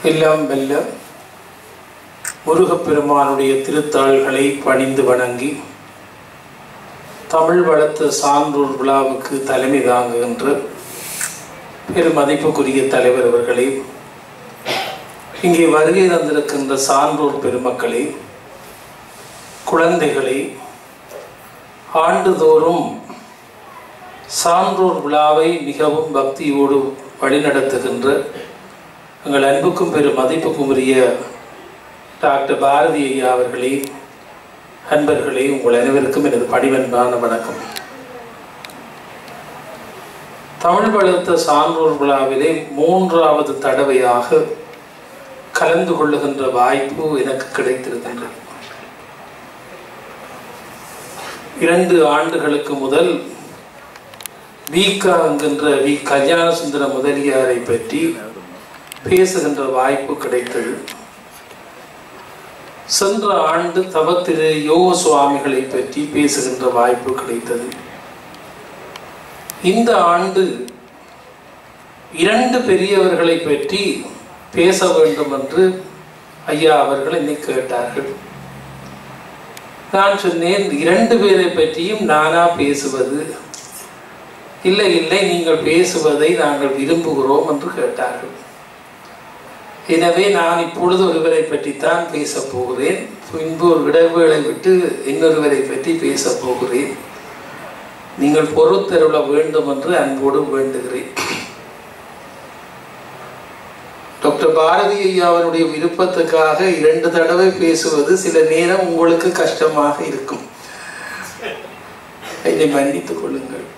எல்லாம் வெல்ல முருகப்பெருமானுடைய திருத்தாள்களை பணிந்து வணங்கி தமிழ் வளர்த்த சான்றோர் விழாவுக்கு தலைமை தாங்குகின்ற பெருமதிப்புக்குரிய தலைவர் அவர்களே இங்கே வருகை தந்திருக்கின்ற சான்றோர் பெருமக்களே குழந்தைகளை ஆண்டுதோறும் சான்றோர் விழாவை மிகவும் பக்தியோடு வழிநடத்துகின்ற எங்கள் அன்புக்கும் பெரும் மதிப்புக்கும் உரிய டாக்டர் பாரதி ஐயா அவர்களே அன்பர்களே உங்கள் அனைவருக்கும் எனது பணிவன்பான வணக்கம் தமிழ் வளர்த்த சான்றோர் விழாவிலே மூன்றாவது தடவையாக கலந்து கொள்ளுகின்ற வாய்ப்பு எனக்கு கிடைத்திருக்கின்றது இரண்டு ஆண்டுகளுக்கு முதல் விகா என்கின்ற வி கல்யாண சுந்தர முதலியாரை பற்றி பேசுகின்ற வாய்ப்பு கிடைத்தது சென்ற ஆண்டு தவத்திரு யோக சுவாமிகளை பற்றி பேசுகின்ற வாய்ப்பு கிடைத்தது இந்த ஆண்டு இரண்டு பெரியவர்களை பற்றி பேச வேண்டும் என்று ஐயா அவர்கள் என்னை கேட்டார்கள் நான் சொன்னேன் இரண்டு பேரை பற்றியும் நானா பேசுவது இல்லை இல்லை நீங்கள் பேசுவதை நாங்கள் விரும்புகிறோம் என்று கேட்டார்கள் எனவே நான் இப்பொழுது ஒருவரை பற்றித்தான் பேசப் போகிறேன் பின்பு ஒரு இடைவேளை விட்டு இன்னொருவரை பற்றி பேசப் போகிறேன் நீங்கள் பொறுத்தருள வேண்டும் என்று அன்போடு வேண்டுகிறேன் டாக்டர் பாரதி ஐயா அவருடைய விருப்பத்துக்காக இரண்டு தடவை பேசுவது சில நேரம் உங்களுக்கு கஷ்டமாக இருக்கும் இதை மன்னித்துக் கொள்ளுங்கள்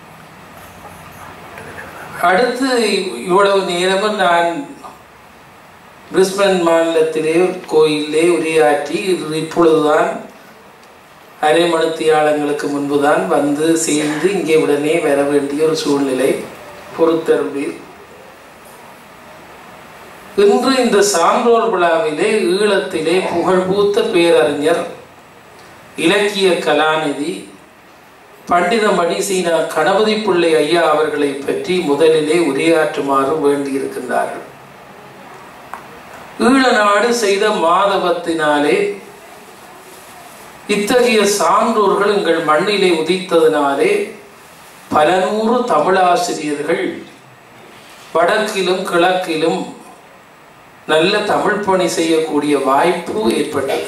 அடுத்து இவ்வளவு நேரமும் நான் பிரிஸ்பன் மாநிலத்திலே கோயிலே உரையாற்றி இப்பொழுதுதான் அரை மணித்தியாளங்களுக்கு முன்புதான் வந்து சேர்ந்து இங்கே உடனே வர வேண்டிய ஒரு சூழ்நிலை பொறுத்தருளீர் இன்று இந்த சான்றோர் விழாவிலே ஈழத்திலே புகழ்பூத்த பேரறிஞர் இலக்கிய கலாநிதி பண்டித மணிசீனா கணபதி பிள்ளை ஐயா அவர்களை பற்றி முதலிலே உரையாற்றுமாறு வேண்டியிருக்கின்றார்கள் ஈழ நாடு செய்த மாதவத்தினாலே இத்தகைய சான்றோர்கள் எங்கள் மண்ணிலே உதித்ததினாலே பல நூறு தமிழாசிரியர்கள் வடக்கிலும் கிழக்கிலும் நல்ல தமிழ் பணி செய்யக்கூடிய வாய்ப்பு ஏற்பட்டது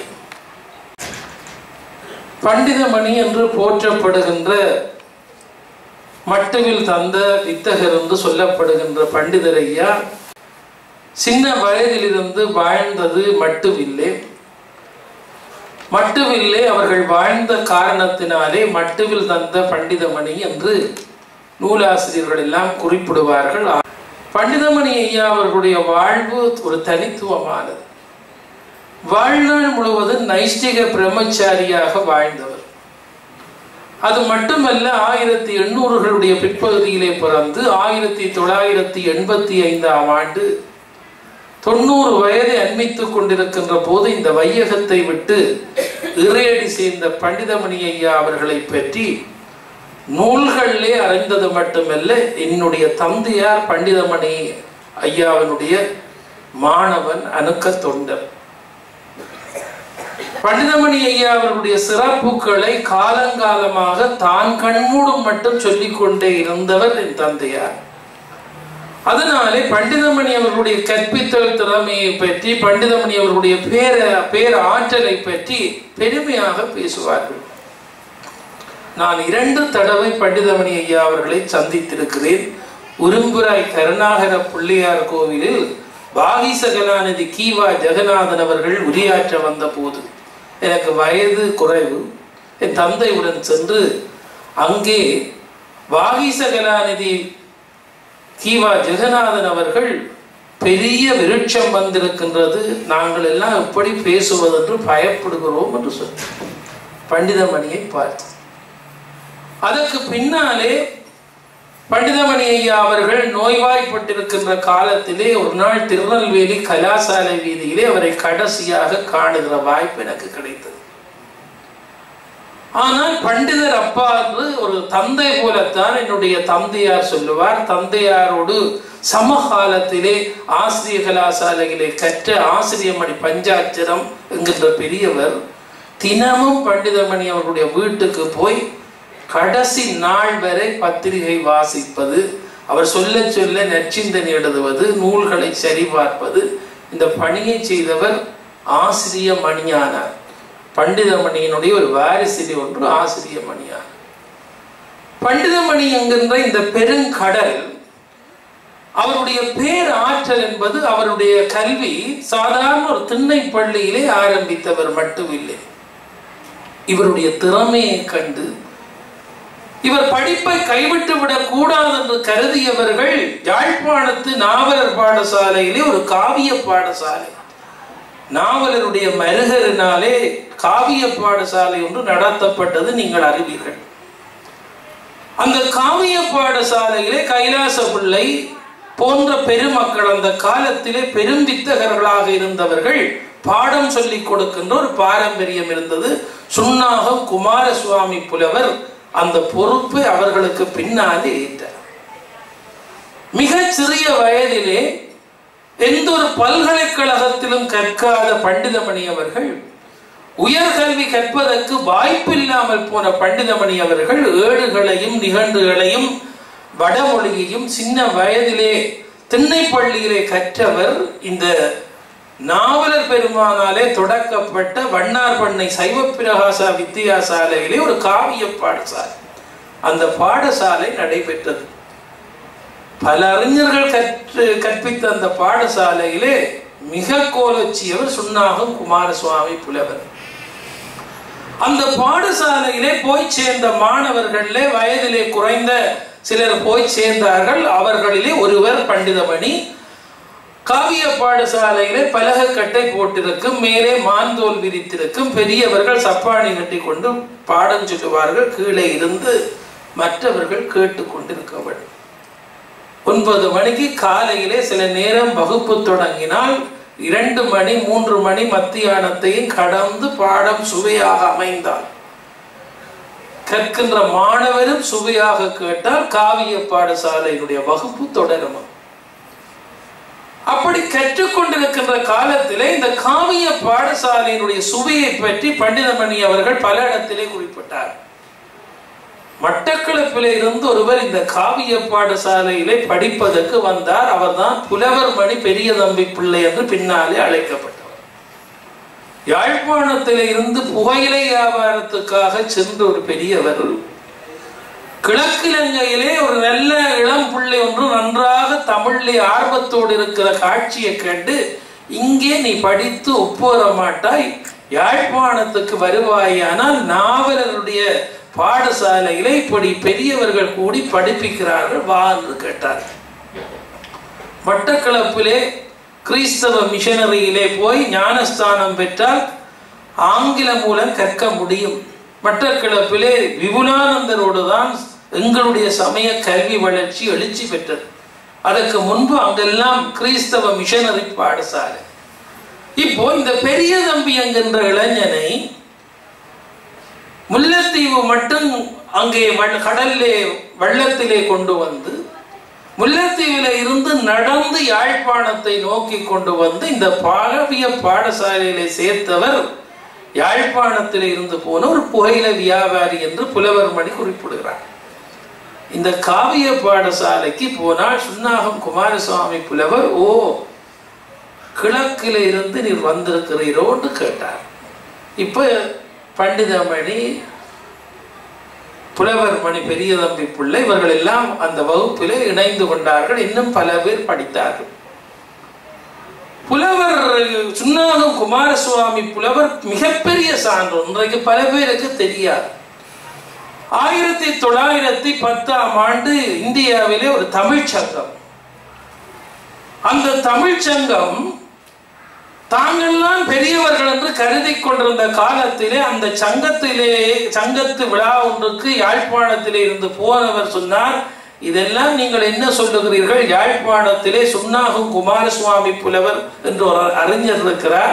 பண்டிதமணி என்று போற்றப்படுகின்ற மட்டுவில் தந்த வித்தகர் என்று சொல்லப்படுகின்ற பண்டிதர் ஐயா சின்ன வயதிலிருந்து வாழ்ந்தது மட்டுவில்லை மட்டுவில்லை அவர்கள் வாழ்ந்த காரணத்தினாலே மட்டுவில் தந்த பண்டிதமணி என்று நூலாசிரியர்கள் எல்லாம் குறிப்பிடுவார்கள் பண்டிதமணி ஐயா அவர்களுடைய வாழ்வு ஒரு தனித்துவமானது வாழ்நாள் முழுவதும் நைஷ்டிக பிரம்மச்சாரியாக வாழ்ந்தவர் அது மட்டுமல்ல ஆயிரத்தி எண்ணூறுகளுடைய பிற்பகுதியிலே பிறந்து ஆயிரத்தி தொள்ளாயிரத்தி எண்பத்தி ஐந்தாம் ஆண்டு தொண்ணூறு வயதை அண்மித்துக் கொண்டிருக்கின்ற போது இந்த வையகத்தை விட்டு இறையடி சேர்ந்த பண்டிதமணி ஐயா அவர்களை பற்றி நூல்களிலே அறிந்தது மட்டுமல்ல என்னுடைய தந்தையார் பண்டிதமணி ஐயாவினுடைய மாணவன் அணுக்க தொண்டர் பண்டிதமணி ஐயா அவர்களுடைய சிறப்புகளை காலங்காலமாக தான் கண்மூடும் மட்டும் சொல்லிக் கொண்டே இருந்தவர் என் தந்தையார் அதனாலே பண்டிதமணி அவர்களுடைய கற்பித்தல் திறமையை பற்றி பண்டிதமணி அவர்களுடைய பேர பேர ஆற்றலை பற்றி பெருமையாக பேசுவார்கள் நான் இரண்டு தடவை பண்டிதமணி ஐயா அவர்களை சந்தித்திருக்கிறேன் உரும்புராய் கருணாகர பிள்ளையார் கோவிலில் வாகிச கலாநிதி கீவா ஜெகநாதன் அவர்கள் உரையாற்ற வந்த போது எனக்கு வயது குறைவு என் தந்தையுடன் சென்று அங்கே வாகிச கலாநிதி கீவா ஜெகநாதன் அவர்கள் பெரிய விருட்சம் வந்திருக்கின்றது நாங்கள் எல்லாம் எப்படி பேசுவதென்று பயப்படுகிறோம் என்று சொன்ன பண்டிதமணியை பார்த்து அதற்கு பின்னாலே பண்டிதமணி ஐயா அவர்கள் நோய்வாய்ப்பட்டிருக்கின்ற காலத்திலே ஒரு நாள் திருநெல்வேலி கலாசாலை வீதியிலே அவரை கடைசியாக காணுகிற வாய்ப்பு எனக்கு கிடைத்தது ஆனால் பண்டிதர் அப்பா என்று ஒரு தந்தை போலத்தான் என்னுடைய தந்தையார் சொல்லுவார் தந்தையாரோடு சமகாலத்திலே ஆசிரிய கலாசாலையிலே கற்ற ஆசிரியமணி பஞ்சாட்சரம் என்கின்ற பெரியவர் தினமும் பண்டிதமணி அவர்களுடைய வீட்டுக்கு போய் கடைசி நாள் வரை பத்திரிகை வாசிப்பது அவர் சொல்ல சொல்ல நற்சிந்தனை எழுதுவது நூல்களை சரிபார்ப்பது இந்த பணியை செய்தவர் ஆசிரிய மணியானார் பண்டிதமணியினுடைய ஒரு வாரிசிலி ஒன்று ஆசிரிய மணியார் பண்டிதமணி என்கின்ற இந்த பெருங்கடல் அவருடைய பேர் ஆற்றல் என்பது அவருடைய கல்வி சாதாரண ஒரு திண்ணை பள்ளியிலே ஆரம்பித்தவர் மட்டுமில்லை இவருடைய திறமையை கண்டு இவர் படிப்பை கைவிட்டு விடக் கூடாது என்று கருதியவர்கள் யாழ்ப்பாணத்து நாவலர் பாடசாலையிலே ஒரு காவிய பாடசாலை நாவலருடைய மருகரினாலே காவிய பாடசாலை ஒன்று நடத்தப்பட்டது நீங்கள் அறிவீர்கள் அந்த காவிய பாடசாலையிலே கைலாச பிள்ளை போன்ற பெருமக்கள் அந்த காலத்திலே பெரும்பித்தகர்களாக இருந்தவர்கள் பாடம் சொல்லிக் கொடுக்கின்ற ஒரு பாரம்பரியம் இருந்தது சுண்ணாகம் குமாரசுவாமி புலவர் அந்த பொறுப்பை அவர்களுக்கு பின்னாலே ஏற்றார் மிக சிறிய வயதிலே எந்த ஒரு பல்கலைக்கழகத்திலும் கற்காத பண்டிதமணி அவர்கள் உயர்கல்வி கற்பதற்கு வாய்ப்பில்லாமல் போன பண்டிதமணி அவர்கள் ஏடுகளையும் நிகழ்வுகளையும் வடமொழியையும் சின்ன வயதிலே திண்ணைப்பள்ளியிலே கற்றவர் இந்த நாவலர் பெருமானாலே தொடக்கப்பட்ட வண்ணார் பண்ணை சைவ பிரகாசா வித்தியாசாலையிலே ஒரு காவிய பாடசாலை அந்த பாடசாலை நடைபெற்றது பல அறிஞர்கள் கற்று கற்பித்த அந்த பாடசாலையிலே மிக கோலச்சியவர் சுண்ணாகம் குமாரசுவாமி புலவர் அந்த பாடசாலையிலே போய் சேர்ந்த மாணவர்களிலே வயதிலே குறைந்த சிலர் போய் சேர்ந்தார்கள் அவர்களிலே ஒருவர் பண்டிதமணி காவிய பாடசாலையிலே பலகக்கட்டை போட்டிருக்கும் மேலே மாந்தோல் விரித்திருக்கும் பெரியவர்கள் சப்பாணி கட்டி கொண்டு பாடம் சொல்லுவார்கள் கீழே இருந்து மற்றவர்கள் கேட்டுக்கொண்டிருக்க வேண்டும் ஒன்பது மணிக்கு காலையிலே சில நேரம் வகுப்பு தொடங்கினால் இரண்டு மணி மூன்று மணி மத்தியானத்தையும் கடந்து பாடம் சுவையாக அமைந்தால் கற்கின்ற மாணவரும் சுவையாக கேட்டால் காவிய பாடசாலையினுடைய வகுப்பு தொடருமா அப்படி கற்றுக்கொண்டிருக்கின்ற காலத்திலே இந்த காவிய பாடசாலையினுடைய சுவையை பற்றி பண்டிதமணி அவர்கள் பல இடத்திலே குறிப்பிட்டார் மட்டக்களப்பிலே இருந்து ஒருவர் இந்த காவிய பாடசாலையிலே படிப்பதற்கு வந்தார் அவர்தான் புலவர் மணி பெரிய தம்பி பிள்ளை என்று பின்னாலே அழைக்கப்பட்டவர் யாழ்ப்பாணத்திலே இருந்து புகையிலை வியாபாரத்துக்காக சென்ற ஒரு பெரியவர் கிழக்கிலங்கையிலே ஒரு நல்ல இளம் பிள்ளை ஒன்று நன்றாக தமிழிலே ஆர்வத்தோடு இருக்கிற காட்சியை கண்டு இங்கே நீ படித்து ஒப்புவர மாட்டாய் யாழ்ப்பாணத்துக்கு வருவாயானால் நாவலருடைய பாடசாலையிலே இப்படி பெரியவர்கள் கூடி படிப்பிக்கிறார்கள் வா என்று கேட்டார் மட்டக்களப்பிலே கிறிஸ்தவ மிஷனரியிலே போய் ஞானஸ்தானம் பெற்றால் ஆங்கிலம் மூலம் கற்க முடியும் மட்டக்களப்பிலே விபுலானந்தரோடு தான் எங்களுடைய சமய கல்வி வளர்ச்சி எழுச்சி பெற்றது அதற்கு முன்பு அங்கெல்லாம் கிறிஸ்தவ மிஷனரி பாடசாலை இப்போ இந்த பெரிய தம்பி என்கின்ற இளைஞனை முல்லைத்தீவு மட்டும் அங்கே வ- கடல்லே வெள்ளத்திலே கொண்டு வந்து முல்லைத்தீவில இருந்து நடந்து யாழ்ப்பாணத்தை நோக்கி கொண்டு வந்து இந்த பாகவிய பாடசாலையிலே சேர்த்தவர் யாழ்ப்பாணத்தில் இருந்து போன ஒரு புகையில வியாபாரி என்று புலவர் மணி குறிப்பிடுகிறார் இந்த காவிய பாடசாலைக்கு போனால் சுன்னாகம் குமாரசுவாமி புலவர் ஓ கிழக்கில இருந்து நீர் வந்திருக்கிறீரோன்னு கேட்டார் இப்ப பண்டிதமணி புலவர் மணி பெரிய தம்பி பிள்ளை இவர்கள் எல்லாம் அந்த வகுப்பிலே இணைந்து கொண்டார்கள் இன்னும் பல பேர் படித்தார்கள் புலவர் சுன்னாகம் குமாரசுவாமி புலவர் மிகப்பெரிய சான்று இன்றைக்கு பல பேருக்கு தெரியாது ஆயிரத்தி தொள்ளாயிரத்தி பத்தாம் ஆண்டு இந்தியாவிலே ஒரு தமிழ்ச் சங்கம் அந்த தமிழ்ச் சங்கம் தாங்கள்லாம் பெரியவர்கள் என்று கருதி கொண்டிருந்த காலத்திலே அந்த சங்கத்திலே சங்கத்து விழா ஒன்றுக்கு யாழ்ப்பாணத்திலே இருந்து போனவர் சொன்னார் இதெல்லாம் நீங்கள் என்ன சொல்லுகிறீர்கள் யாழ்ப்பாணத்திலே சுண்ணாகும் குமாரசுவாமி புலவர் என்று ஒரு அறிஞர் இருக்கிறார்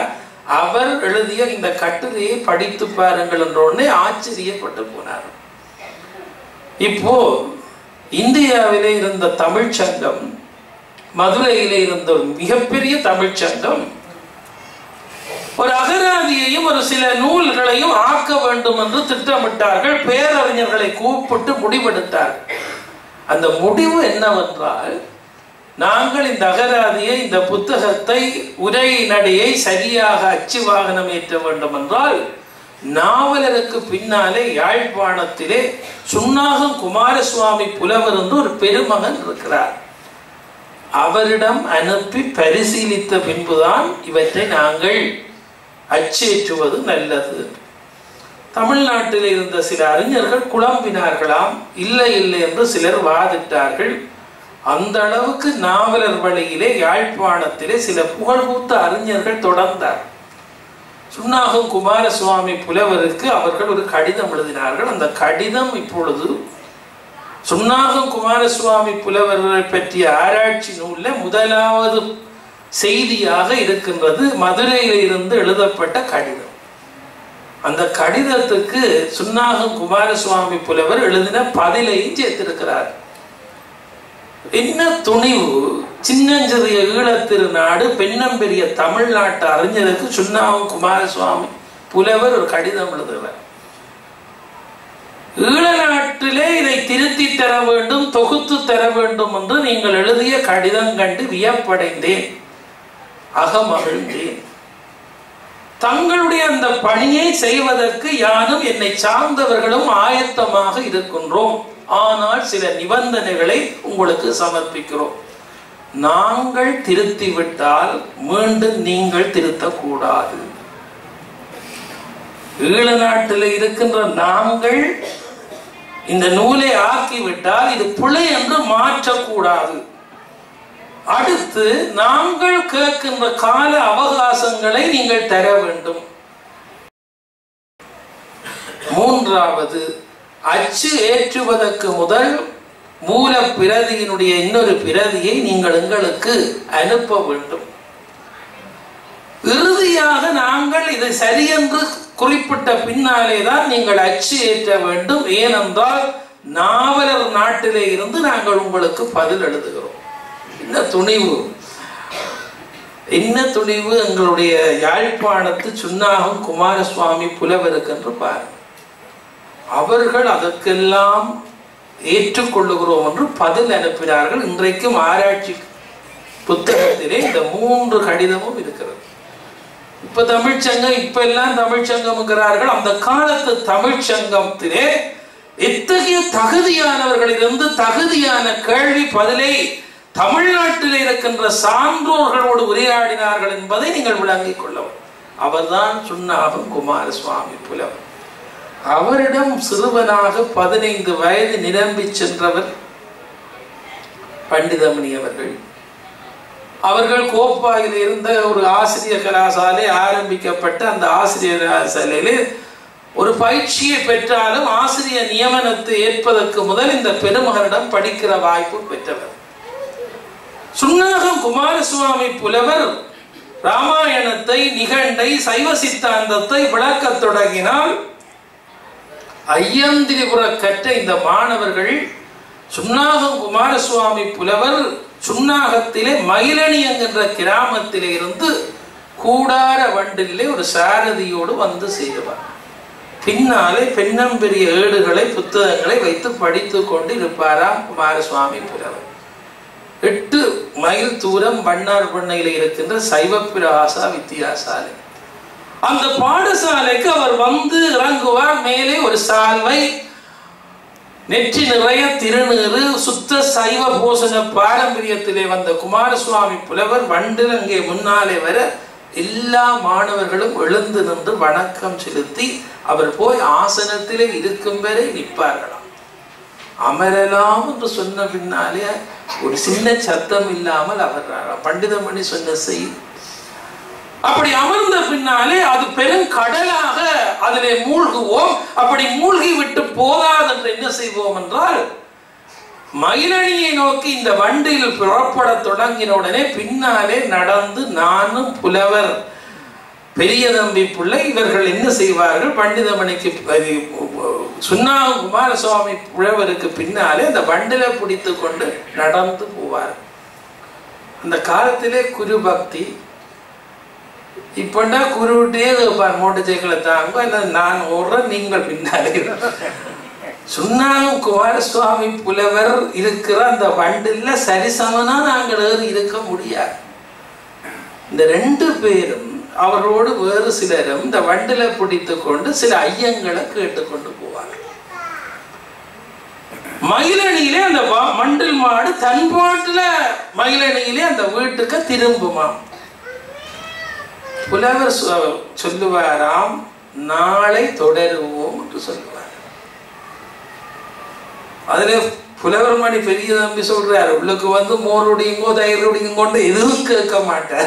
அவர் எழுதிய இந்த கட்டுரையை படித்து பாருங்கள் என்ற உடனே ஆச்சரியப்பட்டு போனார் இப்போ இந்தியாவிலே இருந்த தமிழ்ச் சங்கம் மதுரையிலே இருந்த ஒரு மிகப்பெரிய தமிழ்ச் சங்கம் ஒரு அகராதியையும் ஒரு சில நூல்களையும் ஆக்க வேண்டும் என்று திட்டமிட்டார்கள் பேரறிஞர்களை கூப்பிட்டு முடிவெடுத்தார்கள் அந்த முடிவு என்னவென்றால் நாங்கள் இந்த அகராதியை இந்த புத்தகத்தை உரை நடையை சரியாக அச்சு வாகனம் ஏற்ற வேண்டும் என்றால் நாவலருக்கு பின்னாலே யாழ்ப்பாணத்திலே சுன்னாகம் குமாரசுவாமி புலவர் என்று ஒரு பெருமகன் இருக்கிறார் அவரிடம் அனுப்பி பரிசீலித்த பின்புதான் இவற்றை நாங்கள் அச்சேற்றுவது நல்லது தமிழ்நாட்டில் இருந்த சில அறிஞர்கள் குழம்பினார்களாம் இல்லை இல்லை என்று சிலர் வாதிட்டார்கள் அந்த அளவுக்கு நாவலர் வழியிலே யாழ்ப்பாணத்திலே சில புகழ்பூத்த அறிஞர்கள் தொடர்ந்தார் சுன்னாகம் குமாரசுவாமி புலவருக்கு அவர்கள் ஒரு கடிதம் எழுதினார்கள் அந்த கடிதம் இப்பொழுது சுன்னாகம் குமாரசுவாமி புலவரை பற்றிய ஆராய்ச்சி நூலில் முதலாவது செய்தியாக இருக்கின்றது மதுரையில் இருந்து எழுதப்பட்ட கடிதம் அந்த கடிதத்துக்கு சுன்னாகம் குமாரசுவாமி புலவர் எழுதின பதிலையும் சேர்த்திருக்கிறார் என்ன துணிவு சின்னஞ்சிறிய ஈழத்திருநாடு பெண்ணம்பெரிய தமிழ்நாட்டு அறிஞருக்கு சுன்னாகம் குமாரசுவாமி புலவர் ஒரு கடிதம் எழுதுகிறார் ஈழ நாட்டிலே இதை திருத்தி தர வேண்டும் தொகுத்து தர வேண்டும் என்று நீங்கள் எழுதிய கடிதம் கண்டு வியப்படைந்தேன் அகமகிழ்ந்தேன் தங்களுடைய அந்த பணியை செய்வதற்கு யாரும் என்னை சார்ந்தவர்களும் ஆயத்தமாக இருக்கின்றோம் ஆனால் சில நிபந்தனைகளை உங்களுக்கு சமர்ப்பிக்கிறோம் நாங்கள் திருத்தி விட்டால் மீண்டும் நீங்கள் திருத்தக்கூடாது ஈழ நாட்டில் இருக்கின்ற நாங்கள் இந்த நூலை ஆக்கிவிட்டால் இது பிழை என்று மாற்றக்கூடாது அடுத்து நாங்கள் கேட்கின்ற கால அவகாசங்களை நீங்கள் தர வேண்டும் மூன்றாவது அச்சு ஏற்றுவதற்கு முதல் மூல பிரதியினுடைய இன்னொரு பிரதியை நீங்கள் எங்களுக்கு அனுப்ப வேண்டும் இறுதியாக நாங்கள் இதை சரியென்று குறிப்பிட்ட பின்னாலே தான் நீங்கள் அச்சு ஏற்ற வேண்டும் ஏனென்றால் நாவலர் நாட்டிலே இருந்து நாங்கள் உங்களுக்கு பதில் எழுதுகிறோம் என்ன துணிவு என்ன துணிவு எங்களுடைய யாழ்ப்பாணத்து சுன்னாகம் குமாரசுவாமி புலவருக்கு என்று பாரு அவர்கள் அதற்கெல்லாம் ஏற்றுக்கொள்ளுகிறோம் என்று பதில் அனுப்பினார்கள் இன்றைக்கும் ஆராய்ச்சி புத்தகத்திலே இந்த மூன்று கடிதமும் இருக்கிறது இப்ப தமிழ்ச்சங்கம் இப்ப எல்லாம் தமிழ்ச்சங்கம்ங்கிறார்கள் அந்த காலத்து தமிழ்ச்சங்கத்திலே எத்தகைய தகுதியானவர்களிலிருந்து தகுதியான கேள்வி பதிலை தமிழ்நாட்டில் இருக்கின்ற சான்றோர்களோடு உரையாடினார்கள் என்பதை நீங்கள் விளங்கிக் கொள்ளவும் அவர்தான் சுண்ணாகம் குமாரசுவாமி புலவர் அவரிடம் சிறுவனாக பதினைந்து வயது நிரம்பி சென்றவர் பண்டிதமணி அவர்கள் அவர்கள் கோப்பாயில் இருந்த ஒரு ஆசிரியர் கலாசாலை ஆரம்பிக்கப்பட்ட அந்த ஆசிரியர் கலாசாலையில் ஒரு பயிற்சியை பெற்றாலும் ஆசிரியர் நியமனத்தை ஏற்பதற்கு முதல் இந்த பெருமகனிடம் படிக்கிற வாய்ப்பு பெற்றவர் சுன்னாகம் குமாரசுவாமி புலவர் ராமாயணத்தை நிகண்டை சைவ சித்தாந்தத்தை விளக்கத் தொடங்கினால் ஐயந்திரிபுர கற்ற இந்த மாணவர்கள் சுன்னாகம் குமாரசுவாமி புலவர் சுன்னாகத்திலே மயிலணி என்கின்ற கிராமத்திலே இருந்து கூடார வண்டிலே ஒரு சாரதியோடு வந்து சேருவார் பின்னாலே பெண்ணம்பெரிய ஏடுகளை புத்தகங்களை வைத்து படித்து கொண்டு இருப்பாராம் குமாரசுவாமி புலவர் எட்டு மைல் தூரம் வண்ணார் பண்ணையில் இருக்கின்ற சைவ பிரகாசா வித்தியாசாலை அந்த பாடசாலைக்கு அவர் வந்து இறங்குவார் மேலே ஒரு சால்வை நெற்றி நிறைய திருநீறு சுத்த சைவ போசன பாரம்பரியத்திலே வந்த குமாரசுவாமி புலவர் வண்டு அங்கே முன்னாலே வர எல்லா மாணவர்களும் எழுந்து நின்று வணக்கம் செலுத்தி அவர் போய் ஆசனத்திலே இருக்கும் வரை நிற்பார்களாம் அமரலாம் என்று சொன்ன பின்னாலே ஒரு சின்ன சத்தம் இல்லாமல் அவர் பண்டிதமணி சொன்ன செய்தி அப்படி அமர்ந்த பின்னாலே அது பெரும் கடலாக அதிலே மூழ்குவோம் அப்படி மூழ்கி விட்டு போதாது என்று என்ன செய்வோம் என்றால் மயிலணியை நோக்கி இந்த வண்டியில் புறப்பட தொடங்கின உடனே பின்னாலே நடந்து நானும் புலவர் பெரிய தம்பி பிள்ளை இவர்கள் என்ன செய்வார்கள் பண்டிதமணிக்கு சுண்ணாவு குமாரசுவாமி புழவருக்கு பின்னாலே அந்த வண்டில பிடித்து கொண்டு நடந்து போவார் அந்த காலத்திலே குரு பக்தி இப்பண்டா குருவிட்டே இருப்பார் மோட்டர் சைக்கிளை தாங்க இல்லை நான் ஓடுறேன் நீங்கள் பின்னாலே சுண்ணாகம் குமாரசுவாமி புலவர் இருக்கிற அந்த வண்டில் சரிசமனா நாங்கள் ஏறி இருக்க முடியாது இந்த ரெண்டு பேரும் அவரோடு வேறு சிலரும் இந்த வண்டில பிடித்து கொண்டு சில ஐயங்களை கேட்டுக்கொண்டு போவாங்க மயிலணியிலே அந்த வா- மண்டில் மாடு தன் பாட்டுல மயிலணியிலே அந்த வீட்டுக்கு திரும்புமாம் புலவர் சொ- சொல்லுவாராம் நாளை தொடருவோம் என்று சொல்லுவார் அதுல புலவர் மணி பெரிய தம்பி சொல்றார் உள்ளுக்கு வந்து மோருடையுங்கோ தயிருடையுங்கோண்டு எதுவும் கேட்க மாட்டார்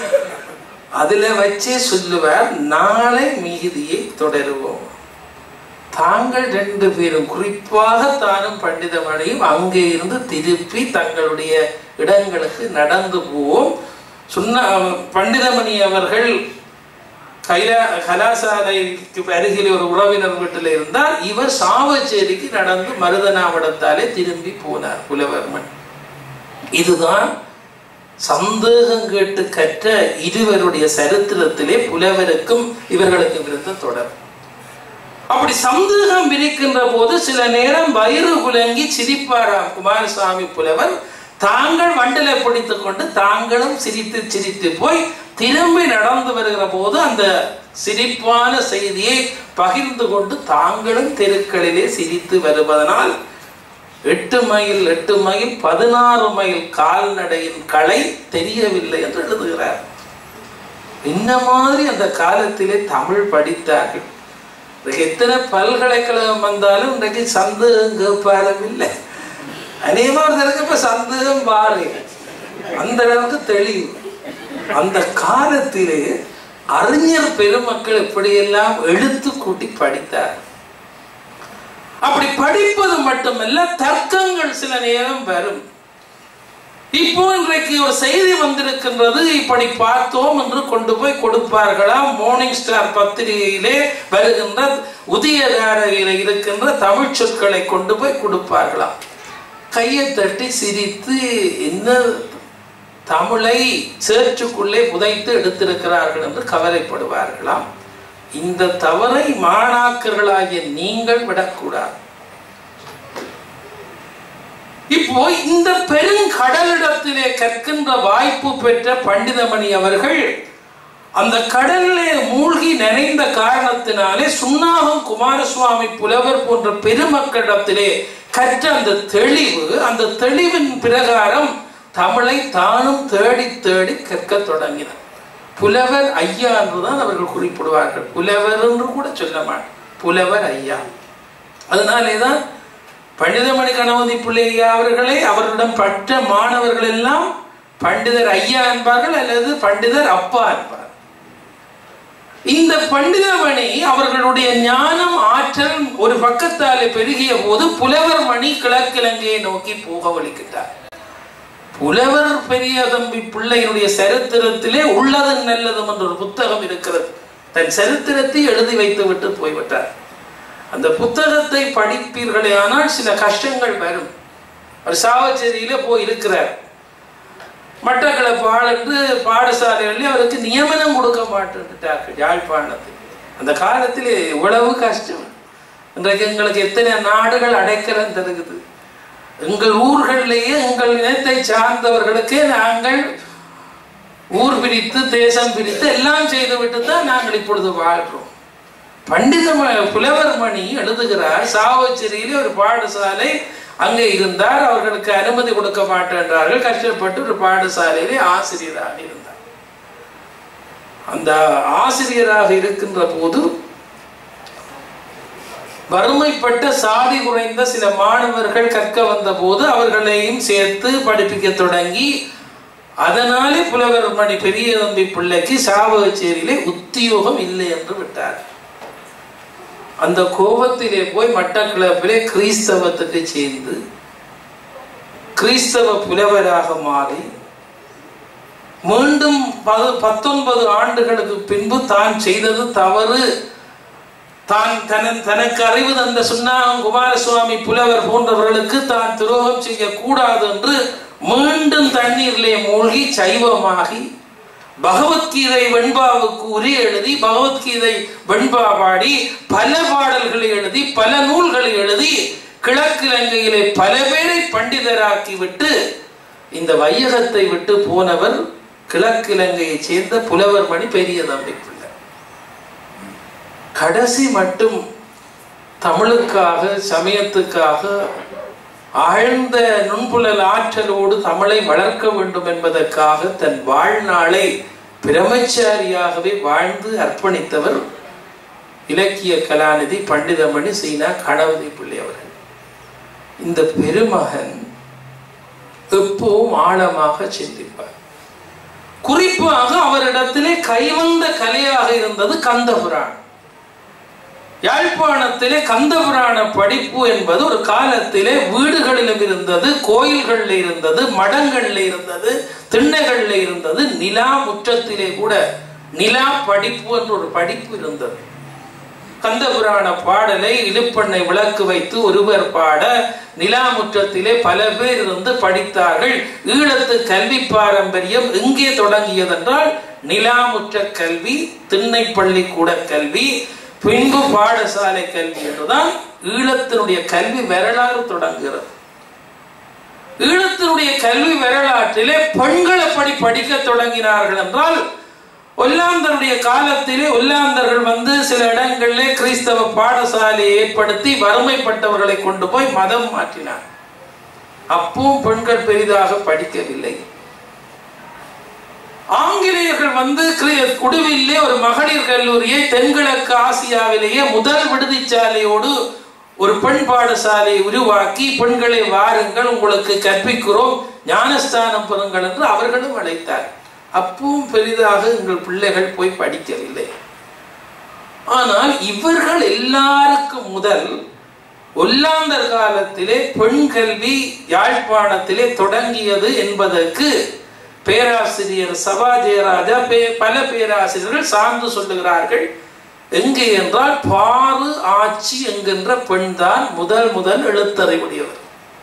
அதுல வச்சே சொல்லுவார் நாளை மீதியை தொடருவோம் தாங்கள் ரெண்டு பேரும் குறிப்பாக தானும் பண்டிதமணியும் அங்கே இருந்து திருப்பி தங்களுடைய இடங்களுக்கு நடந்து போவோம் சொன்ன பண்டிதமணி அவர்கள் கைலா கலாசாலைக்கு அருகில் ஒரு உறவினர் வீட்டில் இருந்தால் இவர் சாவச்சேரிக்கு நடந்து மருதனாவடத்தாலே திரும்பி போனார் புலவர்மன் இதுதான் சந்தேகம் கேட்டு கற்ற இருவருடைய சரித்திரத்திலே புலவருக்கும் இவர்களுக்கும் இருந்த தொடர் அப்படி சந்தேகம் விரிக்கின்ற போது சில நேரம் வயிறு குலங்கி சிரிப்பாராம் குமாரசாமி புலவர் தாங்கள் வண்டில பிடித்துக் கொண்டு தாங்களும் சிரித்து சிரித்து போய் திரும்பி நடந்து வருகிற போது அந்த சிரிப்பான செய்தியை பகிர்ந்து கொண்டு தாங்களும் தெருக்களிலே சிரித்து வருவதனால் எட்டு மைல் எட்டு மைல் பதினாறு மைல் கால்நடையின் களை தெரியவில்லை என்று எழுதுகிறார் இந்த மாதிரி அந்த காலத்திலே தமிழ் படித்தார்கள் இன்றைக்கு எத்தனை பல்கலைக்கழகம் வந்தாலும் இன்றைக்கு சந்தேகம் கேட்பாரும் இல்லை அநேகமாக இப்ப சந்தேகம் பாரு அந்த அளவுக்கு தெளிவு அந்த காலத்திலே அறிஞர் பெருமக்கள் இப்படியெல்லாம் எழுத்து கூட்டி படித்தார் அப்படி படிப்பது மட்டுமல்ல தர்க்கங்கள் சில நேரம் வரும் இப்போ இன்றைக்கு ஒரு செய்தி வந்திருக்கின்றது இப்படி பார்த்தோம் என்று கொண்டு போய் கொடுப்பார்களாம் மார்னிங் ஸ்டார் பத்திரிகையிலே வருகின்ற உதயதாரையில இருக்கின்ற தமிழ் சொற்களை கொண்டு போய் கொடுப்பார்களாம் கையை தட்டி சிரித்து என்ன தமிழை சேற்றுக்குள்ளே புதைத்து எடுத்திருக்கிறார்கள் என்று கவலைப்படுவார்களாம் இந்த தவறை மாணாக்கர்களாகிய நீங்கள் விடக்கூடாது இப்போ இந்த பெருங்கடலிடத்திலே கற்கின்ற வாய்ப்பு பெற்ற பண்டிதமணி அவர்கள் அந்த கடலிலே மூழ்கி நிறைந்த காரணத்தினாலே சுண்ணாகம் குமாரசுவாமி புலவர் போன்ற பெருமக்களிடத்திலே கற்ற அந்த தெளிவு அந்த தெளிவின் பிரகாரம் தமிழை தானும் தேடி தேடி கற்க தொடங்கினார் புலவர் ஐயா என்றுதான் அவர்கள் குறிப்பிடுவார்கள் புலவர் என்று கூட சொல்ல மாட்டார் புலவர் ஐயா அதனாலே தான் பண்டிதமணி கணபதி பிள்ளையா அவர்களை அவர்களிடம் பட்ட மாணவர்கள் எல்லாம் பண்டிதர் ஐயா என்பார்கள் அல்லது பண்டிதர் அப்பா என்பார் இந்த பண்டிதமணி அவர்களுடைய ஞானம் ஆற்றல் ஒரு பக்கத்தாலே பெருகிய போது புலவர் மணி கிழக்கிழங்கையை நோக்கி போக வலிக்கிட்டார் புலவர் பெரிய தம்பி பிள்ளையினுடைய சரித்திரத்திலே உள்ளதும் நல்லதும் என்ற ஒரு புத்தகம் இருக்கிறது தன் சரித்திரத்தை எழுதி வைத்து விட்டு போய்விட்டார் அந்த புத்தகத்தை படிப்பீர்களே ஆனால் சில கஷ்டங்கள் வரும் ஒரு சாவச்சேரியில போய் இருக்கிறார் மட்டக்களப்பு ஆள் என்று பாடசாலைகளில் அவருக்கு நியமனம் கொடுக்க மாட்டேன்ட்டார்கள் யாழ்ப்பாணத்தில் அந்த காலத்தில் இவ்வளவு கஷ்டம் இன்றைக்கு எங்களுக்கு எத்தனை நாடுகள் அடைக்கலம் தருகுது எங்கள் ஊர்களிலேயே எங்கள் இனத்தை சார்ந்தவர்களுக்கே நாங்கள் ஊர் பிரித்து தேசம் பிரித்து எல்லாம் செய்துவிட்டு தான் நாங்கள் இப்பொழுது வாழ்றோம் பண்டித ம- புலவர் மணி எழுதுகிறார் சாவச்சேரியிலே ஒரு பாடசாலை அங்கே இருந்தார் அவர்களுக்கு அனுமதி கொடுக்க மாட்டேன்றார்கள் கஷ்டப்பட்டு ஒரு பாடசாலையிலே ஆசிரியராக இருந்தார் அந்த ஆசிரியராக இருக்கின்ற போது வறுமைப்பட்ட சாதி குறைந்த சில மாணவர்கள் கற்க வந்த போது அவர்களையும் சேர்த்து படிப்பிக்க தொடங்கி அதனாலே புலவர் மணி பெரிய தம்பி பிள்ளைக்கு சாவகச்சேரியிலே உத்தியோகம் இல்லை என்று விட்டார் அந்த கோபத்திலே போய் மட்டக்களப்பிலே கிறிஸ்தவத்துக்கு சேர்ந்து கிறிஸ்தவ புலவராக மாறி மீண்டும் பது- பத்தொன்பது ஆண்டுகளுக்கு பின்பு தான் செய்தது தவறு தான் தன தனக்கு அறிவு தந்த சுண்ணாகம் குமாரசுவாமி புலவர் போன்றவர்களுக்கு தான் துரோகம் செய்யக்கூடாது என்று மீண்டும் தண்ணீரிலே மூழ்கி சைவமாகி பகவத்கீதை வெண்பாவுக்கு உரி எழுதி பகவத்கீதை வெண்பா பாடி பல பாடல்களை எழுதி பல நூல்களை எழுதி கிழக்கிழங்கையிலே பல பேரை பண்டிதராக்கி விட்டு இந்த வையகத்தை விட்டு போனவர் கிழக்கிழங்கையைச் சேர்ந்த புலவர் மணி பெரிய தம்பி பிள்ளை கடைசி மட்டும் தமிழுக்காக சமயத்துக்காக ஆழ்ந்த நுண்புலல் ஆற்றலோடு தமிழை வளர்க்க வேண்டும் என்பதற்காக தன் வாழ்நாளை பிரம்மச்சாரியாகவே வாழ்ந்து அர்ப்பணித்தவர் இலக்கிய கலாநிதி பண்டிதமணி சீனா கணபதி பிள்ளை அவர்கள் இந்த பெருமகன் எப்பவும் ஆழமாக சிந்திப்பார் குறிப்பாக அவரிடத்திலே கைவந்த கலையாக இருந்தது கந்தபுராணம் யாழ்ப்பாணத்திலே கந்தபுராண படிப்பு என்பது ஒரு காலத்திலே வீடுகளிலும் இருந்தது கோயில்களில் இருந்தது மடங்கள்ல இருந்தது திண்ணைகள்ல இருந்தது நிலா முற்றத்திலே கூட நிலா படிப்பு என்ற ஒரு படிப்பு இருந்தது கந்தபுராண பாடலை இழுப்பண்ணை விளக்கு வைத்து ஒருவர் பாட நிலாமுற்றத்திலே பல பேர் இருந்து படித்தார்கள் ஈழத்து கல்வி பாரம்பரியம் எங்கே தொடங்கியதென்றால் நிலாமுற்ற கல்வி திண்ணை பள்ளிக்கூட கல்வி பின்பு பாடசாலை கல்வி என்றுதான் ஈழத்தினுடைய கல்வி வரலாறு தொடங்குகிறது ஈழத்தினுடைய கல்வி வரலாற்றிலே பெண்கள் எப்படி படிக்க தொடங்கினார்கள் என்றால் ஒல்லாந்தருடைய காலத்திலே ஒல்லாந்தர்கள் வந்து சில இடங்களிலே கிறிஸ்தவ பாடசாலையை ஏற்படுத்தி வறுமைப்பட்டவர்களை கொண்டு போய் மதம் மாற்றினார் அப்பவும் பெண்கள் பெரிதாக படிக்கவில்லை ஆங்கிலேயர்கள் வந்து கிரி- குடுவிலே ஒரு மகளிர் கல்லூரியை தென்கிழக்கு ஆசியாவிலேயே முதல் விடுதிச்சாலையோடு ஒரு பெண் பாடசாலையை உருவாக்கி பெண்களை வாருங்கள் உங்களுக்கு கற்பிக்கிறோம் ஞானஸ்தானம் பெறுங்கள் என்று அவர்களும் அழைத்தார் அப்பவும் பெரிதாக எங்கள் பிள்ளைகள் போய் படிக்கவில்லை ஆனால் இவர்கள் எல்லாருக்கும் முதல் ஒல்லாந்தர் காலத்திலே பெண் கல்வி யாழ்ப்பாணத்திலே தொடங்கியது என்பதற்கு பேராசிரியர் சபா ஜெயராஜா பே- பல பேராசிரியர்கள் சார்ந்து சொல்லுகிறார்கள் எங்கே என்றால் பாரு ஆட்சி என்கின்ற பெண் தான் முதல் முதல் எழுத்தறிவுடையவர்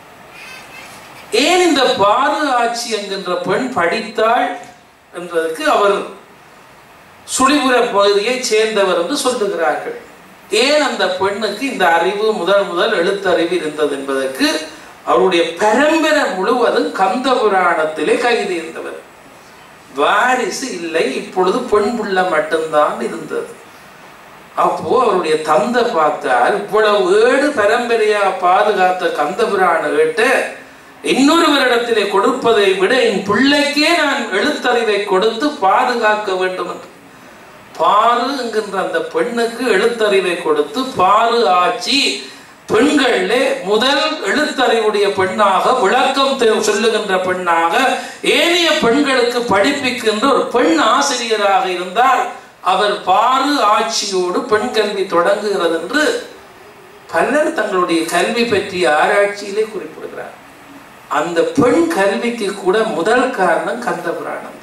ஏன் இந்த பாரு ஆட்சி என்கின்ற பெண் படித்தாள் என்பதற்கு அவர் சுழிபுர பகுதியை சேர்ந்தவர் என்று சொல்லுகிறார்கள் ஏன் அந்த பெண்ணுக்கு இந்த அறிவு முதல் முதல் எழுத்தறிவு இருந்தது என்பதற்கு அவருடைய பரம்பரை முழுவதும் கந்த புராணத்திலே கைது இருந்தவர் வாரிசு இல்லை இப்பொழுது பெண் பிள்ளை மட்டும்தான் இருந்தது அப்போ அவருடைய தந்தை பார்த்தார் இவ்வளவு ஏடு பரம்பரையா பாதுகாத்த கந்தபுராண ஏட்ட இன்னொருவரிடத்திலே கொடுப்பதை விட என் பிள்ளைக்கே நான் எழுத்தறிவை கொடுத்து பாதுகாக்க வேண்டும் என்று பாரு என்கின்ற அந்த பெண்ணுக்கு எழுத்தறிவை கொடுத்து பாரு ஆட்சி பெண்களிலே முதல் எழுத்தறிவுடைய பெண்ணாக விளக்கம் தெ- சொல்லுகின்ற பெண்ணாக ஏனைய பெண்களுக்கு படிப்பிக்கின்ற ஒரு பெண் ஆசிரியராக இருந்தால் அவர் பாரு ஆட்சியோடு பெண் கல்வி தொடங்குகிறது என்று பலர் தங்களுடைய கல்வி பற்றிய ஆராய்ச்சியிலே குறிப்பிடுகிறார் அந்த பெண் கல்விக்கு கூட முதல் காரணம் கந்தபுராணம்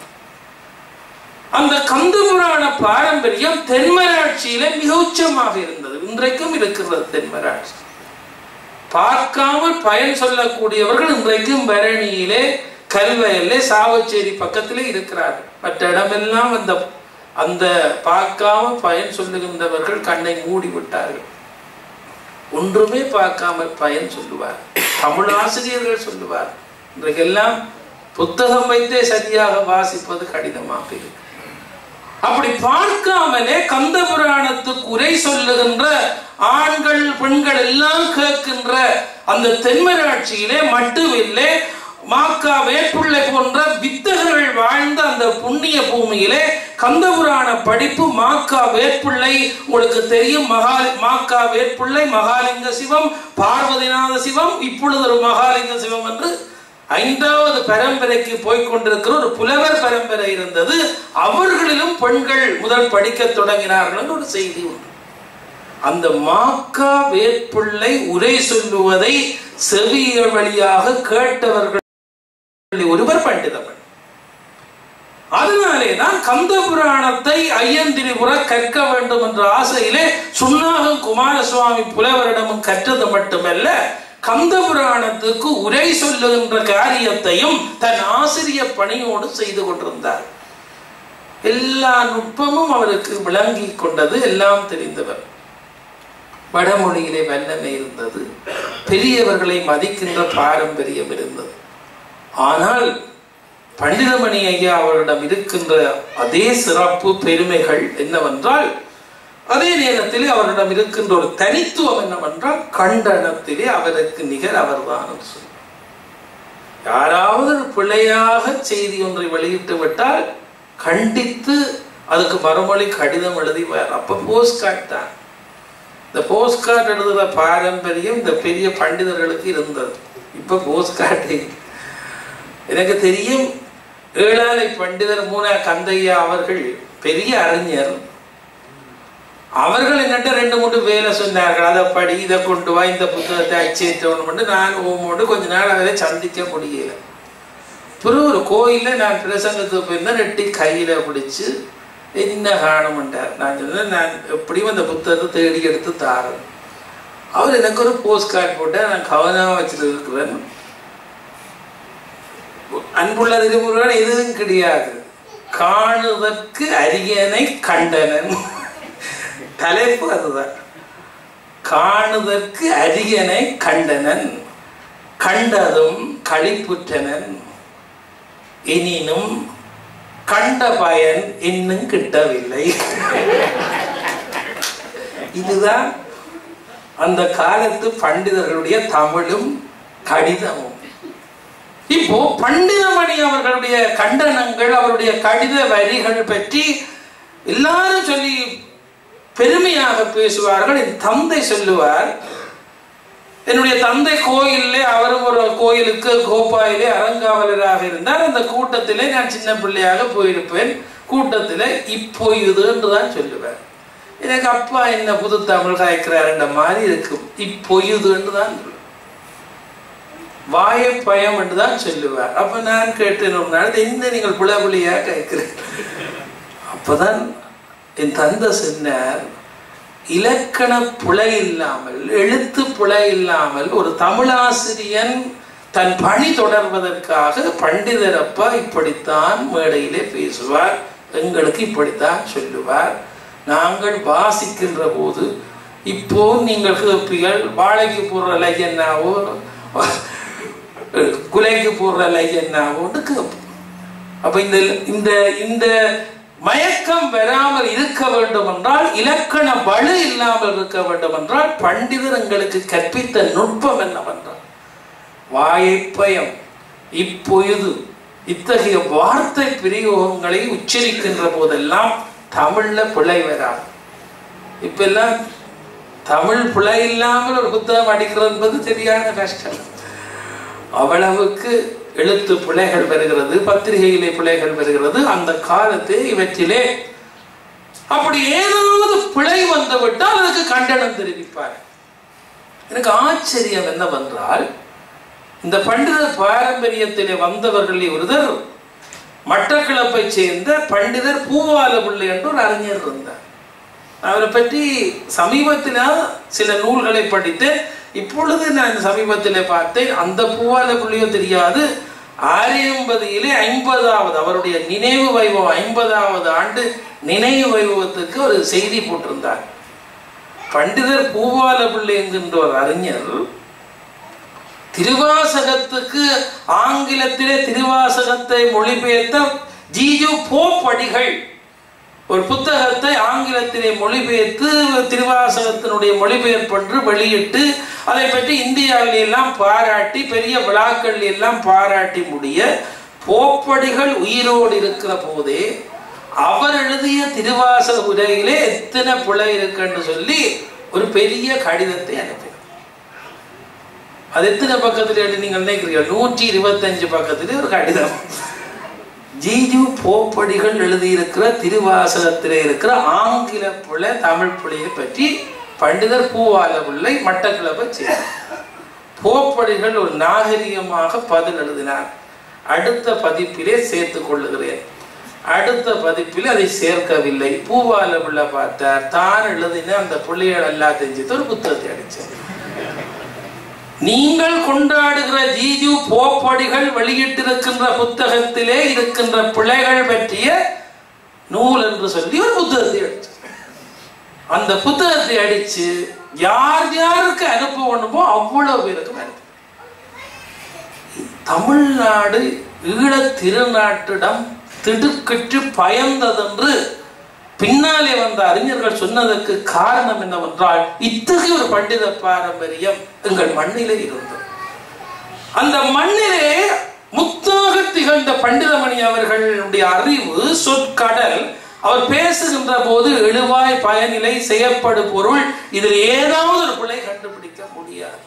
அந்த கந்தபுராண பாரம்பரியம் தென்மராட்சியில மிக உச்சமாக இருந்தது இன்றைக்கும் இருக்கிறது தென்மராட்சி பார்க்காமல் பயன் சொல்லக்கூடியவர்கள் இன்றைக்கும் பரணியிலே கல்வயல்லே சாவச்சேரி பக்கத்திலே இருக்கிறார்கள் மற்ற இடமெல்லாம் அந்த அந்த பார்க்காம பயன் சொல்லுகின்றவர்கள் கண்ணை மூடி விட்டார்கள் ஒன்றுமே பார்க்காமல் பயன் சொல்லுவார் தமிழ் ஆசிரியர்கள் சொல்லுவார் இன்றைக்கெல்லாம் புத்தகம் வைத்தே சரியாக வாசிப்பது கடினமாக இருக்கு அப்படி பார்க்காமலே கந்த புராணத்துக்கு உரை சொல்லுகின்ற ஆண்கள் பெண்கள் எல்லாம் கேட்கின்ற அந்த தென்மராட்சியிலே மட்டுமில்லை மாக்கா வேப்புள்ளை போன்ற வித்தகர்கள் வாழ்ந்த அந்த புண்ணிய பூமியிலே கந்தபுராண படிப்பு மாக்கா வேட்பிள்ளை உங்களுக்கு தெரியும் மகா மாக்கா வேட்பிள்ளை மகாலிங்க சிவம் பார்வதிநாத சிவம் இப்பொழுது ஒரு மகாலிங்க சிவம் என்று ஐந்தாவது பரம்பரைக்கு போய்க் கொண்டிருக்கிற ஒரு புலவர் பரம்பரை இருந்தது அவர்களிலும் பெண்கள் முதல் படிக்க தொடங்கினார்கள் என்று ஒரு செய்தி உண்டு அந்த மாக்கா வேட்பிள்ளை உரை சொல்லுவதை செவிய வழியாக கேட்டவர்கள் ஒருவர் பண்டிதமன் அதனாலே தான் கந்த புராணத்தை ஐயந்திரிபுர கற்க வேண்டும் என்ற ஆசையிலே சுண்ணாகம் குமாரசுவாமி புலவரிடமும் கற்றது மட்டுமல்ல கந்த புராணத்துக்கு உரை சொல்லுகின்ற காரியத்தையும் தன் ஆசிரிய பணியோடு செய்து கொண்டிருந்தார் எல்லா நுட்பமும் அவருக்கு விளங்கி கொண்டது எல்லாம் தெரிந்தவர் வடமொழியிலே வல்லமை இருந்தது பெரியவர்களை மதிக்கின்ற பாரம்பரியம் இருந்தது ஆனால் பண்டிதமணி ஐயா அவரிடம் இருக்கின்ற அதே சிறப்பு பெருமைகள் என்னவென்றால் அதே நேரத்தில் அவரிடம் இருக்கின்ற ஒரு தனித்துவம் என்னவென்றால் கண்டனத்திலே அவருக்கு நிகர் அவர்தான் என்று சொல்லி யாராவது ஒரு பிழையாக செய்தி ஒன்றை வெளியிட்டு விட்டால் கண்டித்து அதுக்கு மறுமொழி கடிதம் எழுதிவார் அப்ப போஸ்ட் கார்டு தான் இந்த போஸ்ட் கார்டு எழுதுகிற பாரம்பரியம் இந்த பெரிய பண்டிதர்களுக்கு இருந்தது இப்ப போஸ்ட் கார்டு எனக்கு தெரியும் ஏழாலை பண்டிதர் மூனா கந்தையா அவர்கள் பெரிய அறிஞர் அவர்கள் என்னட்ட ரெண்டு மூணு வேலை சொன்னார்கள் அதை படி இதை கொண்டு வா இந்த புத்தகத்தை அச்சேற்றணும் நான் ஓமோடு கொஞ்ச நாள் அவரை சந்திக்க முடியல பிறகு ஒரு கோயிலில் நான் பிரசங்கத்துக்கு போயிருந்தேன் ரெட்டி கையில் பிடிச்சு என்ன காணுமென்றார் நான் சொன்னேன் நான் எப்படியும் அந்த புத்தகத்தை தேடி எடுத்து தாரேன் அவர் எனக்கு ஒரு போஸ்ட் கார்டு போட்டால் நான் கவனமாக வச்சுருக்கிறேன் அன்புள்ள திருமுருகன் எதுவும் கிடையாது காணுதற்கு அரியனை கண்டனன் தலைப்பு அதுதான் காணுதற்கு அரியனை கண்டனன் கண்டதும் களிப்புற்றனன் எனினும் கண்ட பயன் இன்னும் கிட்டவில்லை இதுதான் அந்த காலத்து பண்டிதர்களுடைய தமிழும் கடிதமும் இப்போ பண்டிதமணி அவர்களுடைய கண்டனங்கள் அவருடைய கடித வரிகள் பற்றி எல்லாரும் சொல்லி பெருமையாக பேசுவார்கள் என் தந்தை சொல்லுவார் என்னுடைய தந்தை கோயிலே அவரும் ஒரு கோயிலுக்கு கோப்பாயிலே அறங்காவலராக இருந்தார் அந்த கூட்டத்திலே நான் சின்ன பிள்ளையாக போயிருப்பேன் கூட்டத்தில் இப்பொழுது என்று தான் சொல்லுவேன் எனக்கு அப்பா என்ன புது தமிழ் காய்க்கிறாருன்ற மாதிரி இருக்கும் இப்பொழுது என்று தான் சொல்லுவேன் வாயை பயம் என்று தான் சொல்லுவார் அப்ப நான் கேட்டேன் ஒரு நாள் என்ன நீங்கள் புலபுலியா கேட்கிறேன் அப்பதான் என் தந்தை சொன்னார் இலக்கண புலை இல்லாமல் எழுத்து புலை இல்லாமல் ஒரு தமிழாசிரியன் தன் பணி தொடர்வதற்காக பண்டிதரப்பா இப்படித்தான் மேடையிலே பேசுவார் எங்களுக்கு இப்படித்தான் சொல்லுவார் நாங்கள் வாசிக்கின்ற போது இப்போ நீங்கள் கேப்பீர்கள் வாழைக்கு போடுற லையன்னாவோ குலைக்கு போடுற லையன்னாவோன்னு கேட்போம் அப்ப இந்த இந்த இந்த மயக்கம் வராமல் இருக்க வேண்டும் என்றால் இலக்கண வலு இல்லாமல் இருக்க வேண்டும் என்றால் பண்டிதர் எங்களுக்கு கற்பித்த நுட்பம் என்னவென்றால் வாயப்பயம் இப்பொழுது இத்தகைய வார்த்தை பிரயோகங்களை உச்சரிக்கின்ற போதெல்லாம் தமிழ்ல பிழை வராது இப்ப எல்லாம் தமிழ் பிழை இல்லாமல் ஒரு புத்தகம் அடிக்கிறது என்பது சரியான கஷ்டம் அவ்வளவுக்கு எழுத்து பிழைகள் வருகிறது பத்திரிகையிலே பிழைகள் வருகிறது அந்த காலத்தில் இவற்றிலே அப்படி ஏதாவது பிழை வந்துவிட்டால் அதுக்கு கண்டனம் தெரிவிப்பார் எனக்கு ஆச்சரியம் என்னவென்றால் இந்த பண்டித பாரம்பரியத்திலே வந்தவர்களில் ஒருவர் மட்டக்கிழப்பை சேர்ந்த பண்டிதர் பூவால பிள்ளை என்று ஒரு அறிஞர் இருந்தார் அவரை பற்றி சமீபத்தில் சில நூல்களை படித்து இப்பொழுது நான் சமீபத்தில் பார்த்தேன் அந்த பூவால புள்ளியோ தெரியாது ஆரியம்பதியிலே ஐம்பதாவது அவருடைய நினைவு வைபவம் ஐம்பதாவது ஆண்டு நினைவு வைபவத்துக்கு ஒரு செய்தி போட்டிருந்தார் பண்டிதர் பூவால பிள்ளை என்கின்ற ஒரு அறிஞர் திருவாசகத்துக்கு ஆங்கிலத்திலே திருவாசகத்தை மொழிபெயர்த்த ஜிஜு போப்படிகள் ஒரு புத்தகத்தை ஆங்கிலத்திலே மொழிபெயர்த்து திருவாசகத்தினுடைய மொழிபெயர்ப்பென்று வெளியிட்டு அதை பற்றி இந்தியாவில எல்லாம் பாராட்டி பெரிய விழாக்கள் எல்லாம் பாராட்டி முடிய போப்படிகள் உயிரோடு இருக்கிற போதே அவர் எழுதிய திருவாசக உரையிலே எத்தனை பிழை இருக்குன்னு சொல்லி ஒரு பெரிய கடிதத்தை அனுப்பினார் அது எத்தனை பக்கத்தில் எழுதி நீங்கள் நினைக்கிறீர்கள் நூற்றி இருபத்தஞ்சு பக்கத்திலே ஒரு கடிதம் ஜிஜு போப்படிகள் எழுதியிருக்கிற திருவாசகத்திலே இருக்கிற ஆங்கில பிள்ளை தமிழ் பிள்ளையை பற்றி பண்டிதர் பூவால பிள்ளை மட்டக்கிழப்பை செய்தார் போப்படிகள் ஒரு நாகரிகமாக பதில் எழுதினார் அடுத்த பதிப்பிலே சேர்த்துக் கொள்ளுகிறேன் அடுத்த பதிப்பில் அதை சேர்க்கவில்லை பூவால பிள்ளை பார்த்தார் தான் எழுதின அந்த பிள்ளைகள் எல்லாம் தெரிஞ்சது ஒரு புத்தகத்தை அடிச்சார் நீங்கள் கொண்டாடுகிற ஜீஜு போப்படிகள் வெளியிட்டிருக்கின்ற புத்தகத்திலே இருக்கின்ற பிழைகள் பற்றிய நூல் என்று சொல்லி ஒரு புத்தகத்தை அடிச்சு அந்த புத்தகத்தை அடிச்சு யார் யாருக்கு அனுப்ப வேண்டுமோ அவ்வளவு பேருக்கு அனுப்பு தமிழ்நாடு ஈழத் திருநாட்டிடம் திடுக்கிட்டு பயந்ததென்று பின்னாலே வந்த அறிஞர்கள் சொன்னதற்கு காரணம் என்னவென்றால் இத்தகைய ஒரு பண்டித பாரம்பரியம் எங்கள் மண்ணிலே இருந்தது அந்த மண்ணிலே முத்தாக திகழ்ந்த பண்டிதமணி அவர்களுடைய அறிவு சொற்கடல் அவர் பேசுகின்ற போது எழுவாய் பயனிலை செய்யப்படு பொருள் இதில் ஏதாவது ஒரு பிள்ளை கண்டுபிடிக்க முடியாது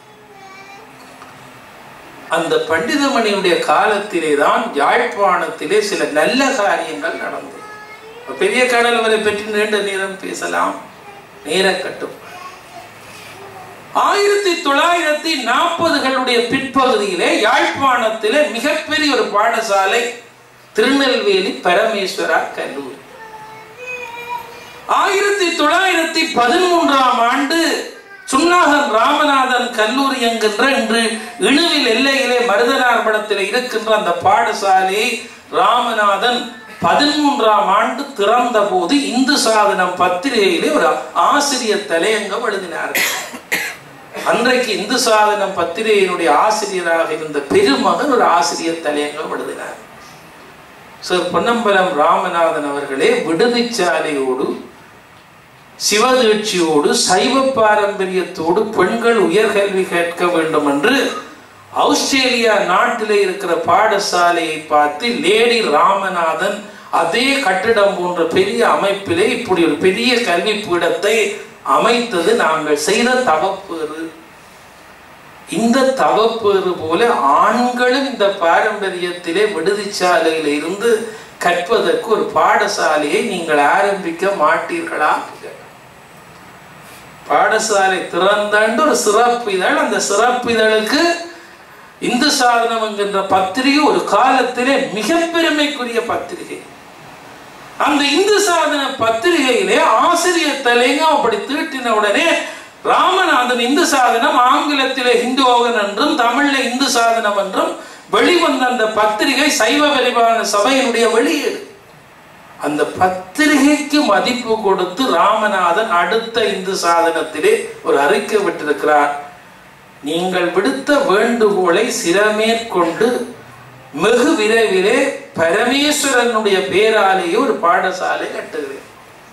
அந்த பண்டிதமணியுடைய காலத்திலே தான் யாழ்ப்பாணத்திலே சில நல்ல காரியங்கள் நடந்தது பெரிய கடல் அவரை பற்றி நீண்ட நேரம் பேசலாம் நேர கட்டும் ஆயிரத்தி தொள்ளாயிரத்தி நாற்பதுகளுடைய பிற்பகுதியிலே யாழ்ப்பாணத்திலே மிகப்பெரிய ஒரு பாடசாலை திருநெல்வேலி பரமேஸ்வரா கல்லூரி ஆயிரத்தி தொள்ளாயிரத்தி பதிமூன்றாம் ஆண்டு சுன்னாகன் ராமநாதன் கல்லூரி என்கின்ற இன்று இணுவில் எல்லையிலே மருதனார் படத்தில் இருக்கின்ற அந்த பாடசாலையை ராமநாதன் பதிமூன்றாம் ஆண்டு திறந்த போது இந்து சாதனம் பத்திரிகையிலே ஒரு ஆசிரியர் தலையங்கம் எழுதினார்கள் அன்றைக்கு இந்து சாதனம் பத்திரிகையினுடைய ஆசிரியராக இருந்த பெருமகன் ஒரு ஆசிரியர் தலையங்கம் எழுதினார் சார் பொன்னம்பலம் ராமநாதன் அவர்களே விடுதிச்சாலையோடு சிவதீட்சியோடு சைவ பாரம்பரியத்தோடு பெண்கள் உயர்கல்வி கேட்க வேண்டும் என்று ஆஸ்திரேலியா நாட்டிலே இருக்கிற பாடசாலையை பார்த்து லேடி ராமநாதன் அதே கட்டிடம் போன்ற பெரிய அமைப்பிலே இப்படி ஒரு பெரிய கல்வி பீடத்தை அமைத்தது நாங்கள் செய்த தவப்பேறு இந்த தவப்பேறு போல ஆண்களும் இந்த பாரம்பரியத்திலே விடுதிச்சாலையில இருந்து கற்பதற்கு ஒரு பாடசாலையை நீங்கள் ஆரம்பிக்க மாட்டீர்களா பாடசாலை திறந்தாண்டு ஒரு சிறப்பு இதழ் அந்த சிறப்பு இதழுக்கு இந்து சாதனம் என்கின்ற பத்திரிகை ஒரு காலத்திலே மிக பெருமைக்குரிய பத்திரிகை அந்த இந்து சாதன பத்திரிகையிலே ஆசிரியர் தலைங்கம் அப்படி தீட்டின உடனே ராமநாதன் இந்து சாதனம் ஆங்கிலத்திலே ஹிந்துவோகன் என்றும் தமிழ்ல இந்து சாதனம் என்றும் வெளிவந்த அந்த பத்திரிகை சைவ பரிபாலன சபையினுடைய வெளியீடு அந்த பத்திரிகைக்கு மதிப்பு கொடுத்து ராமநாதன் அடுத்த இந்து சாதனத்திலே ஒரு அறிக்கை விட்டிருக்கிறார் நீங்கள் விடுத்த வேண்டுகோளை சிறமேற்கொண்டு வெகு விரைவிலே பரமேஸ்வரனுடைய பேராலேயே ஒரு பாடசாலை கட்டுகிறேன்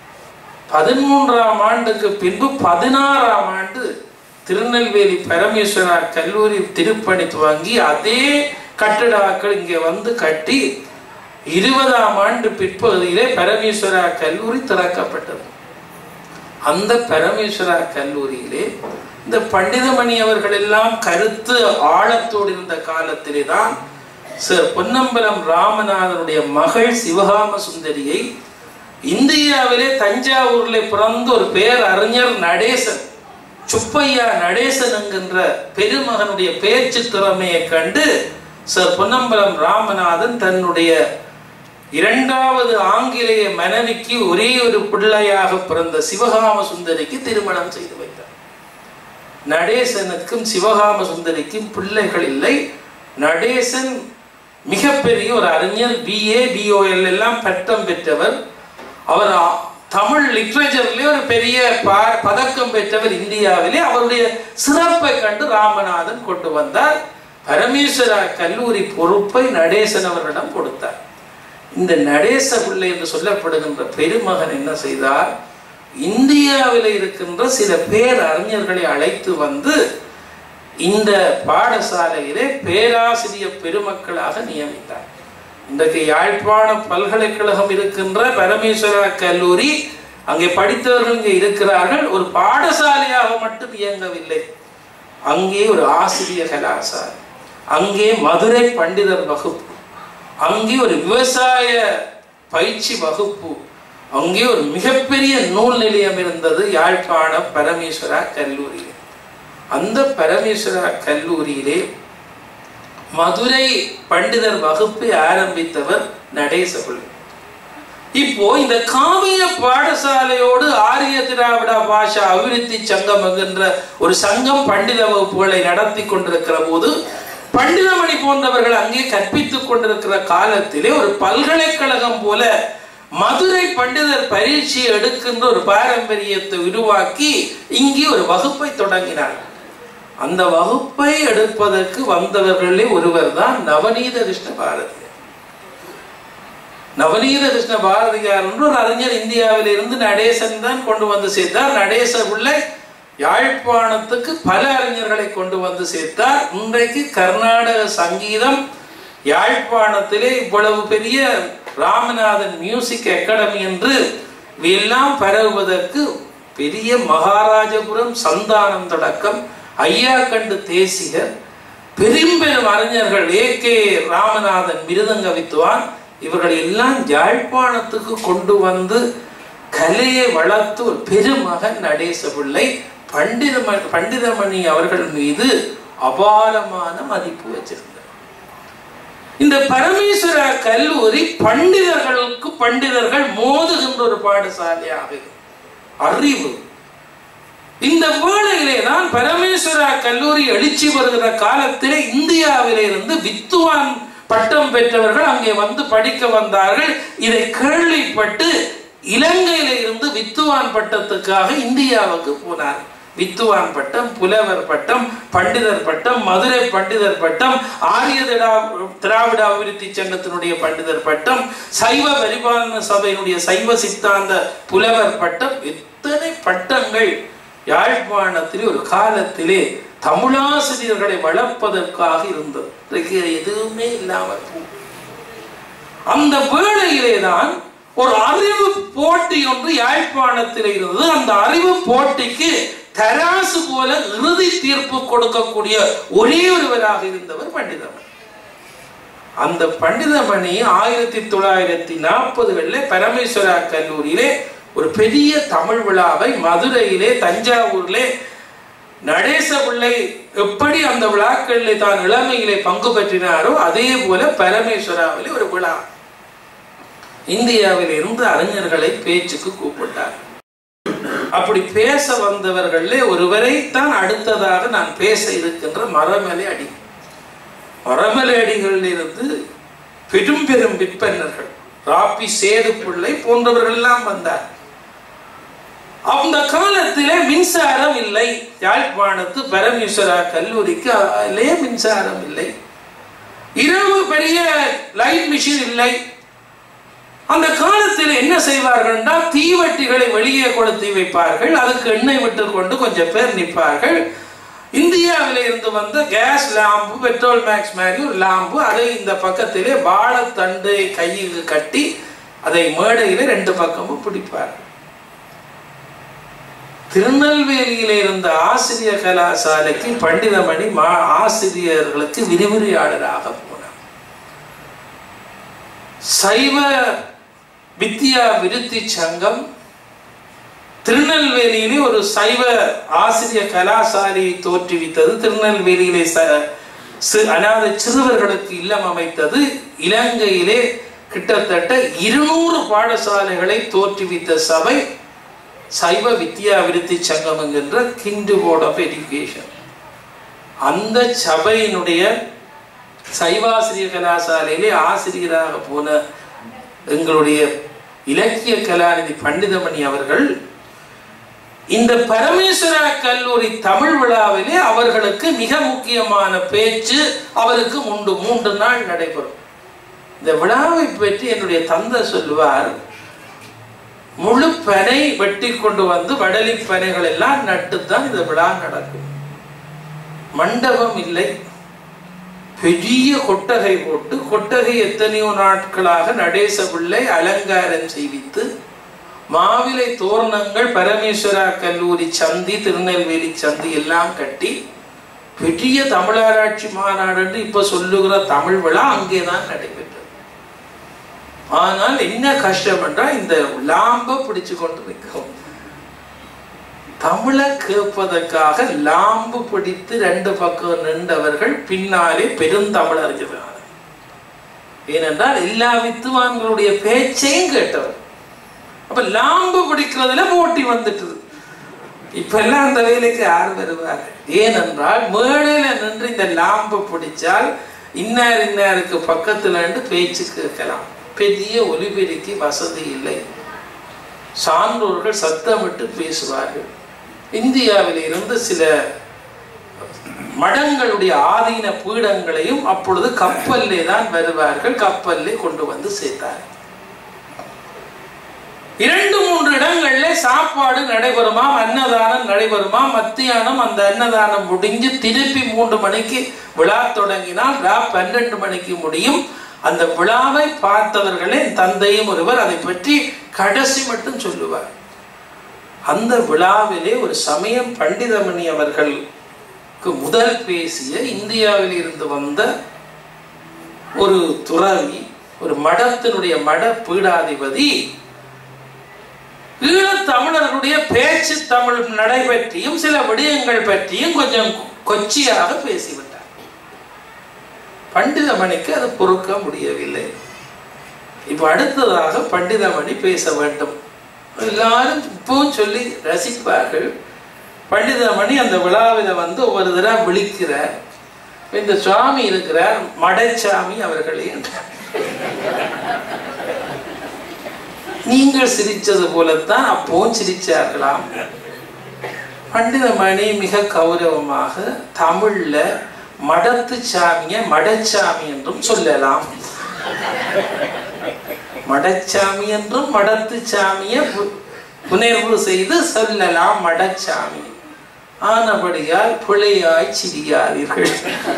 பதிமூன்றாம் ஆண்டுக்கு பின்பு பதினாறாம் ஆண்டு திருநெல்வேலி பரமேஸ்வரா கல்லூரி திருப்பணி துவங்கி அதே கட்டிடாக்கள் இங்கே வந்து கட்டி இருபதாம் ஆண்டு பிற்பகுதியிலே பரமேஸ்வரா கல்லூரி திறக்கப்பட்டது அந்த பரமேஸ்வரா கல்லூரியிலே இந்த பண்டிதமணி அவர்கள் எல்லாம் கருத்து ஆழத்தோடு இருந்த காலத்திலே தான் சார் பொன்னம்பலம் ராமநாதனுடைய மகள் சிவகாம சுந்தரியை இந்தியாவிலே தஞ்சாவூர்ல பிறந்த ஒரு பேர் அறிஞர் நடேசன் சுப்பையா நடேசன் என்கின்ற பெருமகனுடைய பேச்சு திறமையை கண்டு சார் பொன்னம்பலம் ராமநாதன் தன்னுடைய இரண்டாவது ஆங்கிலேய மனைவிக்கு ஒரே ஒரு பிள்ளையாக பிறந்த சிவகாம சுந்தரிக்கு திருமணம் செய்து வைத்தார் நடேசனுக்கும் சிவகாம சுந்தரிக்கும் பிள்ளைகள் இல்லை நடேசன் மிகப்பெரிய ஒரு அறிஞர் பிஏ பிஓஎல் எல்லாம் பட்டம் பெற்றவர் அவர் தமிழ் லிட்ரேச்சர்லேயே ஒரு பெரிய பதக்கம் பெற்றவர் இந்தியாவிலே அவருடைய சிறப்பை கண்டு ராமநாதன் கொண்டு வந்தார் பரமேஸ்வரா கல்லூரி பொறுப்பை நடேசன் அவரிடம் கொடுத்தார் இந்த நடேச பிள்ளை என்று சொல்லப்படுகின்ற பெருமகன் என்ன செய்தார் இந்தியாவில் இருக்கின்ற சில பேர் அறிஞர்களை அழைத்து வந்து இந்த பாடசாலையிலே பேராசிரியர் பெருமக்களாக நியமித்தார் இன்றைக்கு யாழ்ப்பாண பல்கலைக்கழகம் இருக்கின்ற பரமேஸ்வரா கல்லூரி அங்கே படித்தவர்கள் இங்கே இருக்கிறார்கள் ஒரு பாடசாலையாக மட்டும் இயங்கவில்லை அங்கே ஒரு ஆசிரியர் கலாசாலை அங்கே மதுரை பண்டிதர் வகுப்பு அங்கே ஒரு விவசாய பயிற்சி வகுப்பு அங்கே ஒரு மிகப்பெரிய நூல் நிலையம் இருந்தது யாழ்ப்பாண பரமேஸ்வரா கல்லூரியில் அந்த பரமேஸ்வரா கல்லூரியிலே மதுரை பண்டிதர் வகுப்பை ஆரம்பித்தவர் நடேசபிள்ளை இப்போ இந்த காவிய பாடசாலையோடு ஆரிய திராவிட பாஷா அபிவிருத்தி சங்கம் என்கின்ற ஒரு சங்கம் பண்டித வகுப்புகளை நடத்தி கொண்டிருக்கிற போது பண்டிதமணி போன்றவர்கள் அங்கே கற்பித்துக் கொண்டிருக்கிற காலத்திலே ஒரு பல்கலைக்கழகம் போல மதுரை பண்டிதர் பரீட்சை எடுக்கின்ற ஒரு பாரம்பரியத்தை உருவாக்கி இங்கே ஒரு வகுப்பை தொடங்கினார் அந்த வகுப்பை எடுப்பதற்கு வந்தவர்களே ஒருவர் தான் நவநீத கிருஷ்ண பாரதியார் நவநீத கிருஷ்ண பாரதியார் என்று ஒரு அறிஞர் இந்தியாவில் இருந்து நடேசன் தான் கொண்டு வந்து சேர்த்தார் நடேச பிள்ளை யாழ்ப்பாணத்துக்கு பல அறிஞர்களை கொண்டு வந்து சேர்த்தார் இன்றைக்கு கர்நாடக சங்கீதம் யாழ்ப்பாணத்திலே இவ்வளவு பெரிய ராமநாதன் மியூசிக் அகாடமி என்று இவையெல்லாம் பரவுவதற்கு பெரிய மகாராஜபுரம் சந்தானம் தொடக்கம் ஐயா கண்டு தேசிகர் பெரும்பெரும் அறிஞர்கள் ஏ கே ராமநாதன் மிருதங்க வித்துவான் இவர்கள் எல்லாம் யாழ்ப்பாணத்துக்கு கொண்டு வந்து கலையை வளர்த்து ஒரு பெருமகன் நடேச பிள்ளை பண்டித பண்டிதமணி அவர்கள் மீது அபாரமான மதிப்பு வச்சிருந்தார் இந்த பரமேஸ்வர கல்லூரி பண்டிதர்களுக்கு பண்டிதர்கள் மோதுகின்ற ஒரு பாடசாலையாக அறிவு இந்த வேளையிலே தான் பரமேஸ்வரா கல்லூரி எழுச்சி வருகிற காலத்திலே இந்தியாவிலே இருந்து வித்துவான் பட்டம் பெற்றவர்கள் அங்கே வந்து படிக்க வந்தார்கள் இதை கேள்விப்பட்டு இலங்கையில இருந்து வித்துவான் பட்டத்துக்காக இந்தியாவுக்கு போனார் வித்துவான் பட்டம் புலவர் பட்டம் பண்டிதர் பட்டம் மதுரை பண்டிதர் பட்டம் ஆரிய திராவிட அபிவிருத்தி சங்கத்தினுடைய பண்டிதர் பட்டம் சைவ பரிபாலன சபையினுடைய சைவ சித்தாந்த புலவர் பட்டம் எத்தனை பட்டங்கள் யாழ்ப்பாணத்திலே ஒரு காலத்திலே தமிழாசிரியர்களை வளர்ப்பதற்காக இருந்தது இன்றைக்கு எதுவுமே இல்லாமல் அந்த வேளையிலே தான் ஒரு அறிவு போட்டி ஒன்று யாழ்ப்பாணத்தில் இருந்தது அந்த அறிவு போட்டிக்கு தராசு போல இறுதி தீர்ப்பு கொடுக்கக்கூடிய ஒரே ஒருவராக இருந்தவர் பண்டிதமணி அந்த பண்டிதமணி ஆயிரத்தி தொள்ளாயிரத்தி நாற்பதுகளில் பரமேஸ்வரா கல்லூரியிலே ஒரு பெரிய தமிழ் விழாவை மதுரையிலே தஞ்சாவூரிலே நடேச பிள்ளை எப்படி அந்த விழாக்களிலே தான் இளமையிலே பங்கு பெற்றினாரோ அதே போல பரமேஸ்வராவிலே ஒரு விழா இந்தியாவில் இருந்து அறிஞர்களை பேச்சுக்கு கூப்பிட்டார் அப்படி பேச வந்தவர்களே ஒருவரை தான் அடுத்ததாக நான் பேச இருக்கின்ற மரமலை அடி மரமலை அடிகளில் இருந்து பெரும் பெரும் விற்பனர்கள் ராப்பி சேது பிள்ளை போன்றவர்கள் எல்லாம் வந்தார் அந்த காலத்திலே மின்சாரம் இல்லை யாழ்ப்பாணத்து பரமேஸ்வரா கல்லூரிக்கு அதிலே மின்சாரம் இல்லை இரவு பெரிய லைட் மிஷின் இல்லை அந்த காலத்தில் என்ன செய்வார்கள் என்றால் தீவட்டிகளை வெளியே கொளுத்தி வைப்பார்கள் அதுக்கு எண்ணெய் விட்டு கொண்டு கொஞ்சம் பேர் நிற்பார்கள் இந்தியாவில இருந்து வந்த கேஸ் லாம்பு பெட்ரோல் மேக்ஸ் மாதிரி ஒரு லாம்பு அதை இந்த பக்கத்திலே வாழைத்தண்டு கையில் கட்டி அதை மேடையில ரெண்டு பக்கமும் பிடிப்பார்கள் திருநெல்வேலியில இருந்த ஆசிரியர் கலாசாலைக்கு பண்டிதமணி மா ஆசிரியர்களுக்கு விரிவுரையாளராக போனார் சைவ வித்யா விருத்தி சங்கம் திருநெல்வேலியிலே ஒரு சைவ ஆசிரியர் கலாசாலையை தோற்றுவித்தது திருநெல்வேலியிலே அனாத சிறுவர்களுக்கு இல்லம் அமைத்தது இலங்கையிலே கிட்டத்தட்ட இருநூறு பாடசாலைகளை தோற்றுவித்த சபை சைவ வித்யா விருத்தி சங்கம் என்கின்ற கிண்டு போர்ட் ஆஃப் எஜுகேஷன் அந்த சபையினுடைய சைவாசிரிய கலாசாலையிலே ஆசிரியராக போன எங்களுடைய இலக்கிய கலாநிதி பண்டிதமணி அவர்கள் இந்த பரமேஸ்வரா கல்லூரி தமிழ் விழாவிலே அவர்களுக்கு மிக முக்கியமான பேச்சு அவருக்கு மூன்று மூன்று நாள் நடைபெறும் இந்த விழாவை பற்றி என்னுடைய தந்தை சொல்லுவார் முழு பனை வெட்டி கொண்டு வந்து வடலி பனைகள் எல்லாம் நட்டுத்தான் இந்த விழா நடக்கும் மண்டபம் இல்லை பெரிய கொட்டகை போட்டு கொட்டகை எத்தனையோ நாட்களாக நடேச பிள்ளை அலங்காரம் செய்வித்து மாவிலை தோரணங்கள் பரமேஸ்வரா கல்லூரி சந்தி திருநெல்வேலி சந்தி எல்லாம் கட்டி பெரிய தமிழராட்சி மாநாடு என்று இப்ப சொல்லுகிற தமிழ் விழா அங்கேதான் நடைபெற்றது ஆனால் என்ன கஷ்டம் என்றால் இந்த லாம்ப பிடிச்சு கொண்டு நிற்கும் தமிழை கேட்பதற்காக லாம்பு பிடித்து ரெண்டு பக்கம் நின்றவர்கள் பின்னாலே பெருந்தமிழறிஞர்கள் ஏனென்றால் எல்லா வித்துவான்களுடைய பேச்சையும் கேட்டவர் அப்ப லாம்பு பிடிக்கிறதுல போட்டி வந்துட்டுது இப்ப எல்லாம் அந்த வேலைக்கு யார் வருவாங்க ஏனென்றால் மேடையில நின்று இந்த லாம்பு பிடிச்சால் இன்னார் இன்னாருக்கு பக்கத்துல இருந்து பேச்சு கேட்கலாம் பெரிய ஒலிபெருக்கி வசதி இல்லை சான்றோர்கள் சத்தமிட்டு பேசுவார்கள் இந்தியாவில் இருந்து சில மடங்களுடைய ஆதீன பீடங்களையும் அப்பொழுது கப்பல்லே தான் வருவார்கள் கப்பல்லே கொண்டு வந்து சேர்த்தார் இரண்டு மூன்று இடங்கள்ல சாப்பாடு நடைபெறுமாம் அன்னதானம் நடைபெறுமாம் மத்தியானம் அந்த அன்னதானம் முடிஞ்சு திருப்பி மூன்று மணிக்கு விழா தொடங்கினால் ரா பன்னெண்டு மணிக்கு முடியும் அந்த விழாவை பார்த்தவர்களே என் தந்தையும் ஒருவர் அதை பற்றி கடைசி மட்டும் சொல்லுவார் அந்த விழாவிலே ஒரு சமயம் பண்டிதமணி அவர்களுக்கு முதல் பேசிய இந்தியாவில் இருந்து வந்த ஒரு துறவி ஒரு மடத்தினுடைய மட பீடாதிபதி ஈழத் தமிழர்களுடைய பேச்சு தமிழ் நடை பற்றியும் சில விடயங்கள் பற்றியும் கொஞ்சம் கொச்சியாக பேசிவிட்டார் பண்டிதமணிக்கு அது பொறுக்க முடியவில்லை இப்ப அடுத்ததாக பண்டிதமணி பேச வேண்டும் எல்லாரும் இப்பவும் சொல்லி ரசிப்பார்கள் பண்டிதமணி அந்த விழாவில வந்து ஒவ்வொரு தடவை விழிக்கிறார் இந்த சுவாமி இருக்கிறார் மடைச்சாமி அவர்களே என்றார் நீங்கள் சிரிச்சது போலத்தான் அப்பவும் சிரிச்சார்களாம் பண்டிதமணி மிக கௌரவமாக தமிழ்ல மடத்து சாமிய மடச்சாமி என்றும் சொல்லலாம் மடச்சாமி என்றும் மடத்து சாமிய பு- புனைர்வு செய்து சொல்லலாம் மடச்சாமி ஆனபடியால் பிழையாய் சிரியாதீர்கள்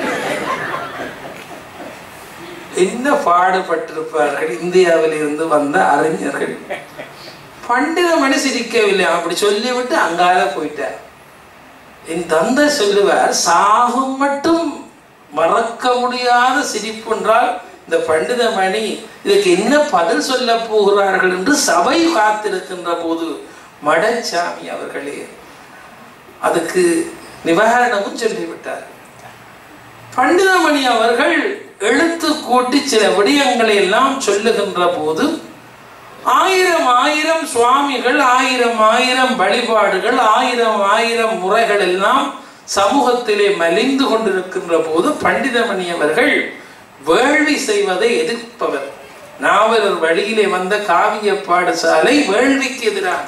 என்ன பாடுபட்டிருப்பார்கள் இந்தியாவில் இருந்து வந்த அறிஞர்கள் பண்டிதமணி சிரிக்கவில்லை அப்படி சொல்லிவிட்டு அங்கால போயிட்டார் என் தந்தை சொல்லுவார் சாகும் மட்டும் மறக்க முடியாத சிரிப்பு என்றால் இந்த பண்டிதமணி இதுக்கு என்ன பதில் சொல்ல போகிறார்கள் என்று சபை காத்திருக்கின்ற போது மடச்சாமி அவர்களே அதுக்கு நிவாரணமும் சொல்லிவிட்டார் பண்டிதமணி அவர்கள் எழுத்து கூட்டி சில விடயங்களை எல்லாம் சொல்லுகின்ற போது ஆயிரம் ஆயிரம் சுவாமிகள் ஆயிரம் ஆயிரம் வழிபாடுகள் ஆயிரம் ஆயிரம் முறைகள் எல்லாம் சமூகத்திலே மலிந்து கொண்டிருக்கின்ற போது பண்டிதமணி அவர்கள் வேள்வி செய்வதை எதிர்ப்பவர் நாவலர் வழியிலே வந்த காவிய பாடசாலை வேள்விக்கு எதிரான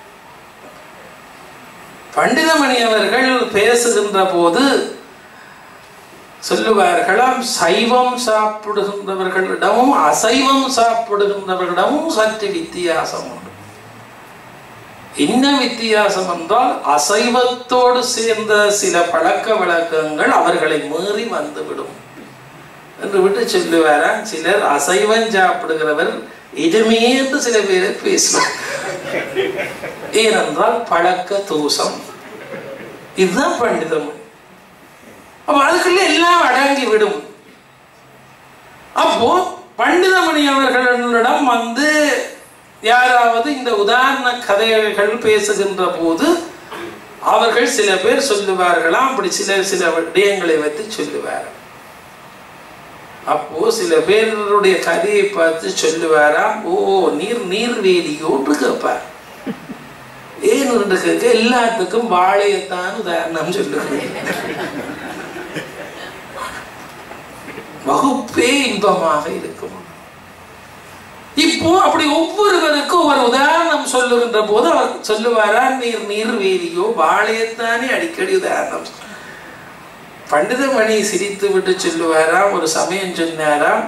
பண்டிதமணி அவர்கள் பேசுகின்ற போது சொல்லுவார்களாம் சைவம் சாப்பிடுகின்றவர்களிடமும் அசைவம் சாப்பிடுகின்றவர்களிடமும் சற்று வித்தியாசம் உண்டு என்ன வித்தியாசம் என்றால் அசைவத்தோடு சேர்ந்த சில பழக்க வழக்கங்கள் அவர்களை மீறி வந்துவிடும் என்று விட்டு சொல்லுவாராம் சிலர் அசைவம் சாப்பிடுகிறவர் எதுவுமே என்று சில பேரை பேசுவார் ஏனென்றால் பழக்க தூசம் இதுதான் பண்டிதம் அப்ப அதுக்குள்ள எல்லாம் அடங்கி விடும் அப்போ பண்டிதமணி அவர்களிடம் வந்து யாராவது இந்த உதாரண கதைகள் பேசுகின்ற போது அவர்கள் சில பேர் சொல்லுவார்களாம் அப்படி சில சில விடயங்களை வைத்து சொல்லுவார் அப்போ சில பேருடைய கதையை பார்த்து சொல்லுவாராம் ஓ நீர் நீர்வேலியோன்று கேட்பார் ஏன் என்று கேட்க எல்லாத்துக்கும் வாழையத்தான் உதாரணம் சொல்லுகிறேன் வகுப்பே இன்பமாக இருக்கும் இப்போ அப்படி ஒவ்வொருவருக்கும் ஒரு உதாரணம் சொல்லுகின்ற போது அவர் சொல்லுவாரா நீர் நீர்வேலியோ வாழையத்தானே அடிக்கடி உதாரணம் சொல்லுவார். பண்டிதமணி சிரித்து விட்டு சொல்லுவாராம் ஒரு சமயம் சொன்னாராம்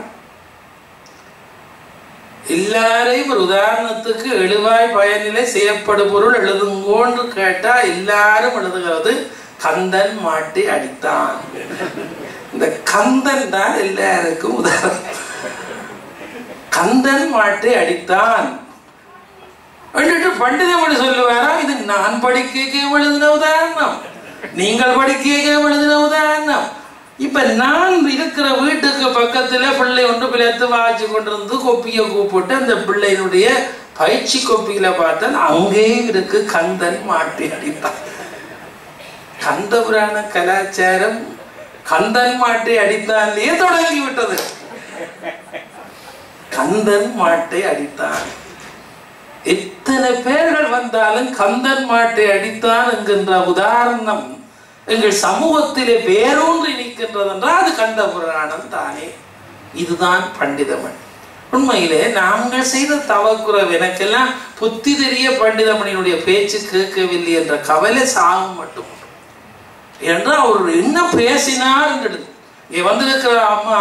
எல்லாரையும் ஒரு உதாரணத்துக்கு எழுவாய் பயனிலை செய்யப்படு பொருள் எழுதுங்கோன்னு கேட்டா எல்லாரும் எழுதுகிறது கந்தன் மாட்டி அடித்தான் இந்த கந்தன் தான் எல்லாருக்கும் உதாரணம் கந்தன் மாட்டை அடித்தான் എന്നിട്ട് പണ്ഡിതമണി சொல்லுவாரா இது நான் படிக்க எழுதின உதாரணம் நீங்கள் படிக்க எழுதின உதாரணம் இப்ப நான் இருக்கிற வீட்டுக்கு பக்கத்துல பிள்ளை ஒன்று பிள்ளைத்து வாய்ச்சி கொண்டிருந்து கொப்பியை கூப்பிட்டு அந்த பிள்ளையினுடைய பயிற்சி கொப்பியில பார்த்தா அங்கேயும் இருக்கு கந்தன் மாட்டி அடித்தான் கந்த புராண கலாச்சாரம் கந்தன் மாட்டை அடித்தான்லயே தொடங்கி விட்டது கந்தன் மாட்டை அடித்தான் எத்தனை பேர்கள் வந்தாலும் கந்தன் மாட்டை அடித்தான் என்கின்ற உதாரணம் எங்கள் சமூகத்திலே வேரூன்றி நிற்கின்றது என்றால் அது கந்த புராணம் தானே இதுதான் பண்டிதமணி உண்மையிலே நாங்கள் செய்த தவக்குறவு எனக்கெல்லாம் புத்தி தெரிய பண்டிதமணியினுடைய பேச்சு கேட்கவில்லை என்ற கவலை சாகும் மட்டும் என்றால் அவர் என்ன பேசினார் என்று இங்கே வந்திருக்கிற அம்மா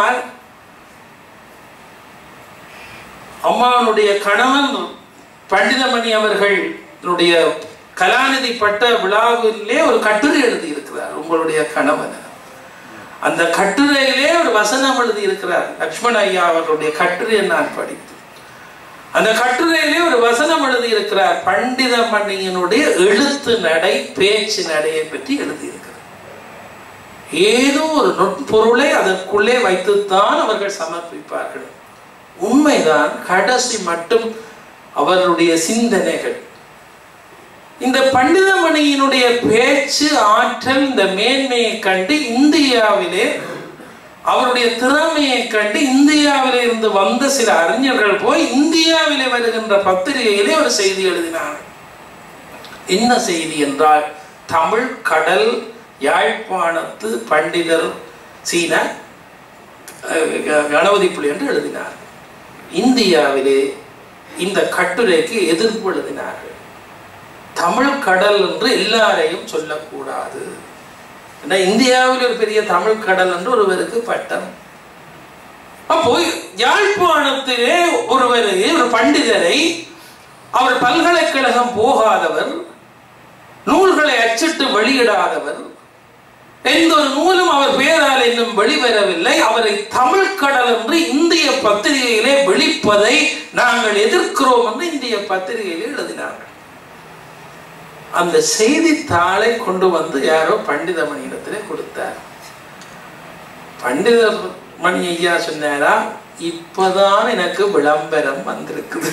அம்மாவனுடைய கணவன் பண்டிதமணி அவர்களுடைய கலாநிதி பட்ட விழாவிலே ஒரு கட்டுரை எழுதி இருக்கிறார் உங்களுடைய கணவன் அந்த கட்டுரையிலே ஒரு வசனம் எழுதி இருக்கிறார் லக்ஷ்மண ஐயா அவர்களுடைய கட்டுரையை நான் படித்து அந்த கட்டுரையிலே ஒரு வசனம் எழுதி இருக்கிறார் பண்டித மணியினுடைய எழுத்து நடை பேச்சு நடையை பற்றி எழுதியிருக்கிறார் ஏதோ ஒரு நுட்பொருளை அதற்குள்ளே வைத்துத்தான் அவர்கள் சமர்ப்பிப்பார்கள் உண்மைதான் கடைசி மட்டும் அவருடைய சிந்தனைகள் இந்த பண்டிதமணியினுடைய பேச்சு ஆற்றல் இந்த மேன்மையை கண்டு இந்தியாவிலே அவருடைய திறமையை கண்டு இந்தியாவிலே இருந்து வந்த சில அறிஞர்கள் போய் இந்தியாவிலே வருகின்ற பத்திரிகையிலே ஒரு செய்தி எழுதினார் என்ன செய்தி என்றால் தமிழ் கடல் யாழ்ப்பாணத்து பண்டிதர் சீன கணபதி புலி என்று எழுதினார் இந்தியாவிலே இந்த கட்டுரைக்கு எதிர்ப்பு எழுதினார்கள் தமிழ் கடல் என்று எல்லாரையும் சொல்லக்கூடாது இந்தியாவில் ஒரு பெரிய தமிழ் கடல் என்று ஒருவருக்கு பட்டம் அப்போ யாழ்ப்பாணத்திலே ஒருவரை ஒரு பண்டிதரை அவர் பல்கலைக்கழகம் போகாதவர் நூல்களை அச்சிட்டு வெளியிடாதவர் எந்த ஒரு நூலும் அவர் பேரால் இன்னும் வெளிவரவில்லை அவரை தமிழ் கடல் என்று இந்திய பத்திரிகையிலே வெளிப்பதை நாங்கள் எதிர்க்கிறோம் என்று இந்திய பத்திரிகையிலே எழுதினார்கள் அந்த செய்தித்தாளை கொண்டு வந்து யாரோ பண்டிதமணியிடத்திலே கொடுத்தார் பண்டிதர் மணி ஐயா சொன்னாரா இப்பதான் எனக்கு விளம்பரம் வந்திருக்குது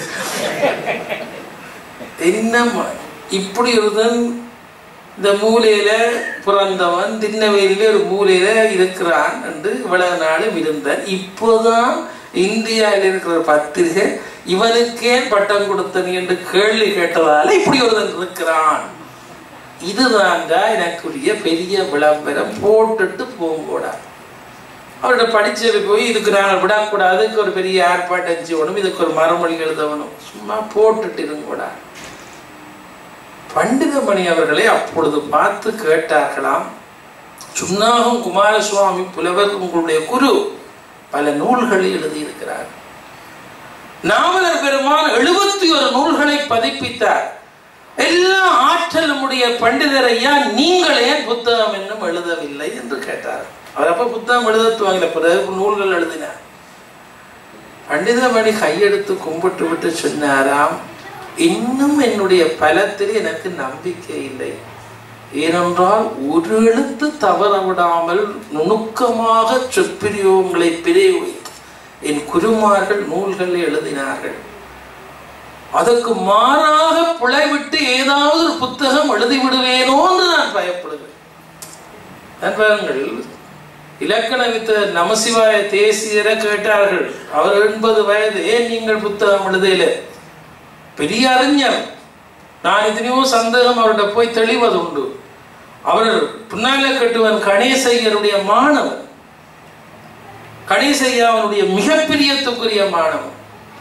என்ன இப்படி ஒருதன் இந்த மூலையில பிறந்தவன் திண்ணவேலியில ஒரு மூலையில இருக்கிறான் என்று இவ்வளவு நாளும் இருந்தான் இப்போதான் இந்தியாவில் இருக்கிற பத்திரிகை இவனுக்கே பட்டம் கொடுத்தனி என்று கேள்வி கேட்டதால இப்படி ஒருவன் இருக்கிறான் இதுதாங்க எனக்குரிய பெரிய விளம்பரம் போட்டுட்டு போகக்கூடாது அவர்கிட்ட படிச்சது போய் இதுக்கு நாங்கள் விடக்கூடாது இதுக்கு ஒரு பெரிய ஏற்பாடு செய்யணும் இதுக்கு ஒரு மறுமொழி எழுதணும் சும்மா போட்டுட்டு இருங்கக்கூடாது பண்டிதமணி அவர்களை அப்பொழுது பார்த்து கேட்டார்களாம் சுன்னாகம் குமாரசுவாமி புலவர் உங்களுடைய குரு பல நூல்களை எழுதியிருக்கிறார் நாவலர் பெருமான் எழுபத்தி ஒரு நூல்களை பதிப்பித்தார் எல்லா ஆற்றலும் உடைய பண்டிதர் ஐயா நீங்களே புத்தகம் என்னும் எழுதவில்லை என்று கேட்டார் அவர் அப்ப புத்தகம் எழுதத்துவாங்கல பிறகு நூல்கள் எழுதினார் பண்டிதமணி கையெடுத்து கும்பிட்டு விட்டு சொன்னாராம் இன்னும் என்னுடைய பலத்தில் எனக்கு நம்பிக்கை இல்லை ஏனென்றால் ஒரு எழுத்து தவற விடாமல் நுணுக்கமாக சொற்பிரியோகங்களை பிரயோகித்து என் குருமார்கள் நூல்களை எழுதினார்கள் அதற்கு மாறாக பிழைவிட்டு ஏதாவது ஒரு புத்தகம் எழுதி விடுவேனோ என்று நான் பயப்படுகிறேன் நண்பர்கள் இலக்கண வித்த நமசிவாய தேசியரை கேட்டார்கள் அவர் எண்பது வயது ஏன் நீங்கள் புத்தகம் எழுதல பெரிய அறிஞர் நான் எத்தனையோ சந்தேகம் அவர்கிட்ட போய் தெளிவது உண்டு அவர் பின்னால கட்டுவன் கணேசையருடைய மாணவன் கணேசையா அவனுடைய மிகப்பிரியத்துக்குரிய மாணவன்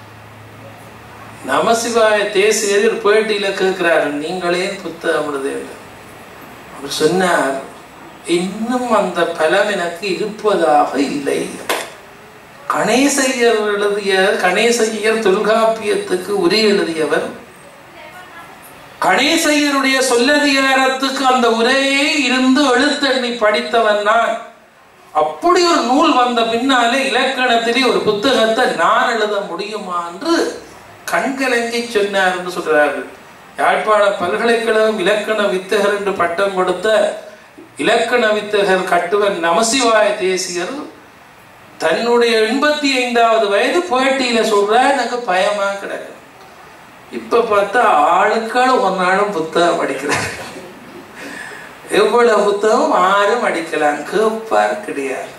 நமசிவாய தேசியர் ஒரு பேட்டியில கேட்கிறாரு நீங்களே புத்தகம் எழுதவில்லை அவர் சொன்னார் இன்னும் அந்த பலம் எனக்கு இருப்பதாக இல்லை கணேசையர் எழுதிய கணேசையர் தொல்காப்பியத்துக்கு உரை எழுதியவர் கணேசையருடைய சொல்லதிகாரத்துக்கு அந்த உரையே இருந்து எழுத்தெண்ணி படித்தவன் நான் அப்படி ஒரு நூல் வந்த பின்னாலே இலக்கணத்திலே ஒரு புத்தகத்தை நான் எழுத முடியுமா என்று கண்கலங்கி சொன்னார் என்று சொல்றார்கள் யாழ்ப்பாண பல்கலைக்கழகம் இலக்கண வித்தகர் என்று பட்டம் கொடுத்த இலக்கண வித்தகர் கட்டுவன் நமசிவாய தேசியர் தன்னுடைய எண்பத்தி ஐந்தாவது வயது போட்டியில சொல்ற எனக்கு பயமா கிடக்கு இப்ப பார்த்தா ஆளுக்காள் ஒரு நாளும் புத்தகம் படிக்கிறார் எவ்வளவு புத்தகம் ஆரும் அடிக்கலாம் கேட்பார் கிடையாது